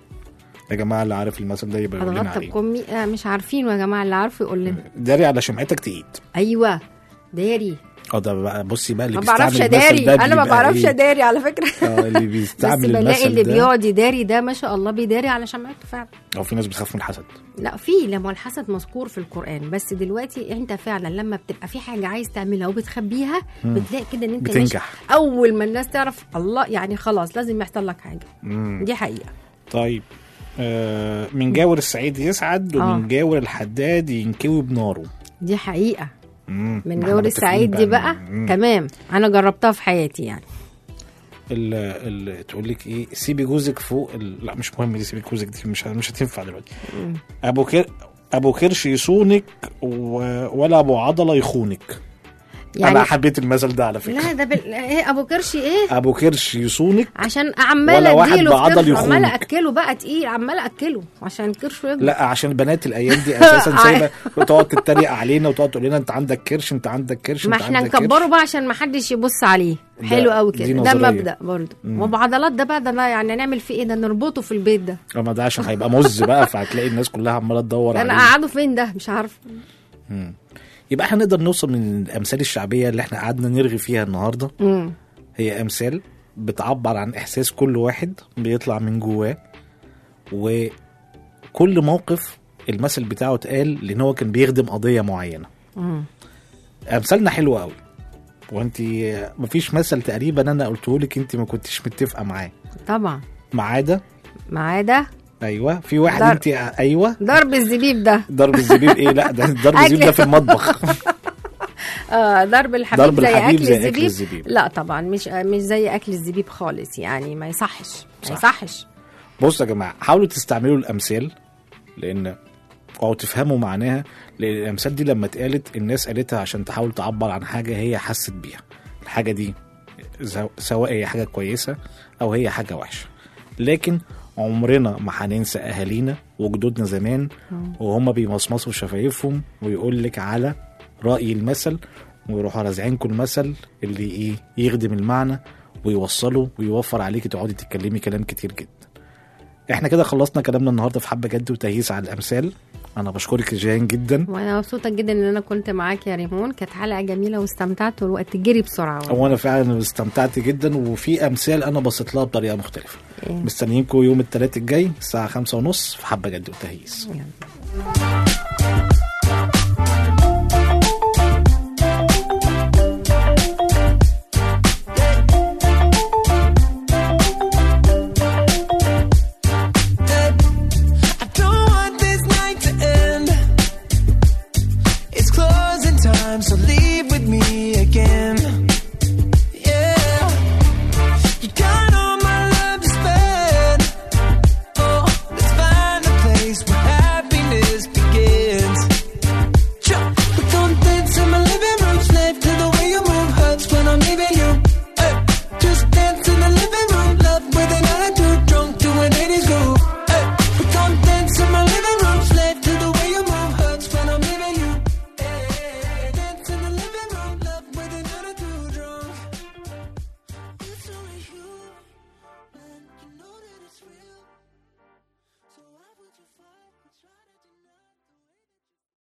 يا جماعه اللي عارف المثل ده يبقى يقول لنا اتغطى عليه بكمي آه مش عارفينه يا جماعه اللي عارفه يقول لنا داري على شمعتك تقيد ايوه داري اه ده بقى بصي بقى اللي ما بعرفش بيستعمل المثل اداري ده انا ما بيبقى بعرفش إيه؟ اداري على فكره اه اللي بس بيستعمل بلاقي المثل اللي ده بيقعد يداري ده ما شاء الله بيداري على شمعته فعلا او في ناس بتخاف من الحسد لا في لما الحسد مذكور في القران بس دلوقتي انت فعلا لما بتبقى في حاجه عايز تعملها وبتخبيها بتلاقي كده ان انت ماشي- بتنجح. اول ما الناس تعرف الله يعني خلاص لازم يحصل لك حاجه مم. دي حقيقه طيب آه من جاور السعيد يسعد ومن آه. جاور الحداد ينكوي بناره دي حقيقه مم. من إحنا جور متفقين السعيد دي بقى مم. تمام انا جربتها في حياتي يعني ال ال تقول لك ايه سيبي جوزك فوق ال... لا مش مهم دي سيبي جوزك دي مش مش هتنفع دلوقتي ابو كر ابو كرش يصونك و... ولا ابو عضله يخونك يعني انا يعني حبيت المثل ده على فكره لا ده بال... ايه ابو كرشي ايه ابو كرش يصونك عشان ولا عماله واحد اديله في بعضل كرشه يخونك. عماله اكله بقى تقيل عماله اكله عشان كرشه يكبر لا عشان البنات الايام دي اساسا سايبه وتقعد تتريق علينا وتقعد تقول لنا انت عندك كرش انت عندك كرش ما انت احنا عندك نكبره كرش. بقى عشان ما حدش يبص عليه ده- حلو قوي دي كده ده نظرية. مبدا برضه وبعضلات ده بقى ده بقى يعني هنعمل فيه ايه ده نربطه في البيت ده اما ده عشان هيبقى مز بقى فهتلاقي الناس كلها عماله تدور انا عليه قاعده فين ده مش عارفه يبقى احنا نقدر نوصل من الامثال الشعبيه اللي احنا قعدنا نرغي فيها النهارده امم هي امثال بتعبر عن احساس كل واحد بيطلع من جواه وكل موقف المثل بتاعه اتقال لان هو كان بيخدم قضيه معينه امم امثالنا حلوه قوي وانت مفيش مثل تقريبا انا قلته لك انت ما كنتش متفقه معاه طبعا ما عدا ما عدا ايوه في واحد ضرب. انت ايوه ضرب الزبيب ده ضرب الزبيب ايه لا ده ضرب الزبيب ده في المطبخ اه ضرب الحبيب ضرب زي الحبيب اكل زي أكل الزبيب الزبيب. لا طبعا مش مش زي اكل الزبيب خالص يعني ما يصحش ما صح. يصحش بصوا يا جماعه حاولوا تستعملوا الامثال لان او تفهموا معناها لان الامثال دي لما اتقالت الناس قالتها عشان تحاول تعبر عن حاجه هي حست بيها الحاجه دي زو- سواء هي حاجه كويسه او هي حاجه وحشه لكن عمرنا ما هننسى اهالينا وجدودنا زمان وهم بيمصمصوا شفايفهم ويقول لك على راي المثل ويروحوا رازعينكم المثل اللي ايه يخدم المعنى ويوصله ويوفر عليكي تقعدي تتكلمي كلام كتير جدا احنا كده خلصنا كلامنا النهارده في حبه جد وتهييس على الامثال انا بشكرك يا جيهان جدا وانا مبسوطه جدا ان انا كنت معاك يا ريمون كانت حلقه جميله واستمتعت والوقت جري بسرعه والله. وانا فعلا استمتعت جدا وفي امثال انا بصيت لها بطريقه مختلفه إيه. مستنيينكم يوم الثلاث الجاي الساعه خمسة ونص في حبه جد وتهييس يلا. I don't want this night to end. It's closing time, so leave with me again. Yeah, you got all my love to spend. Oh, let's find a place where happiness begins. try to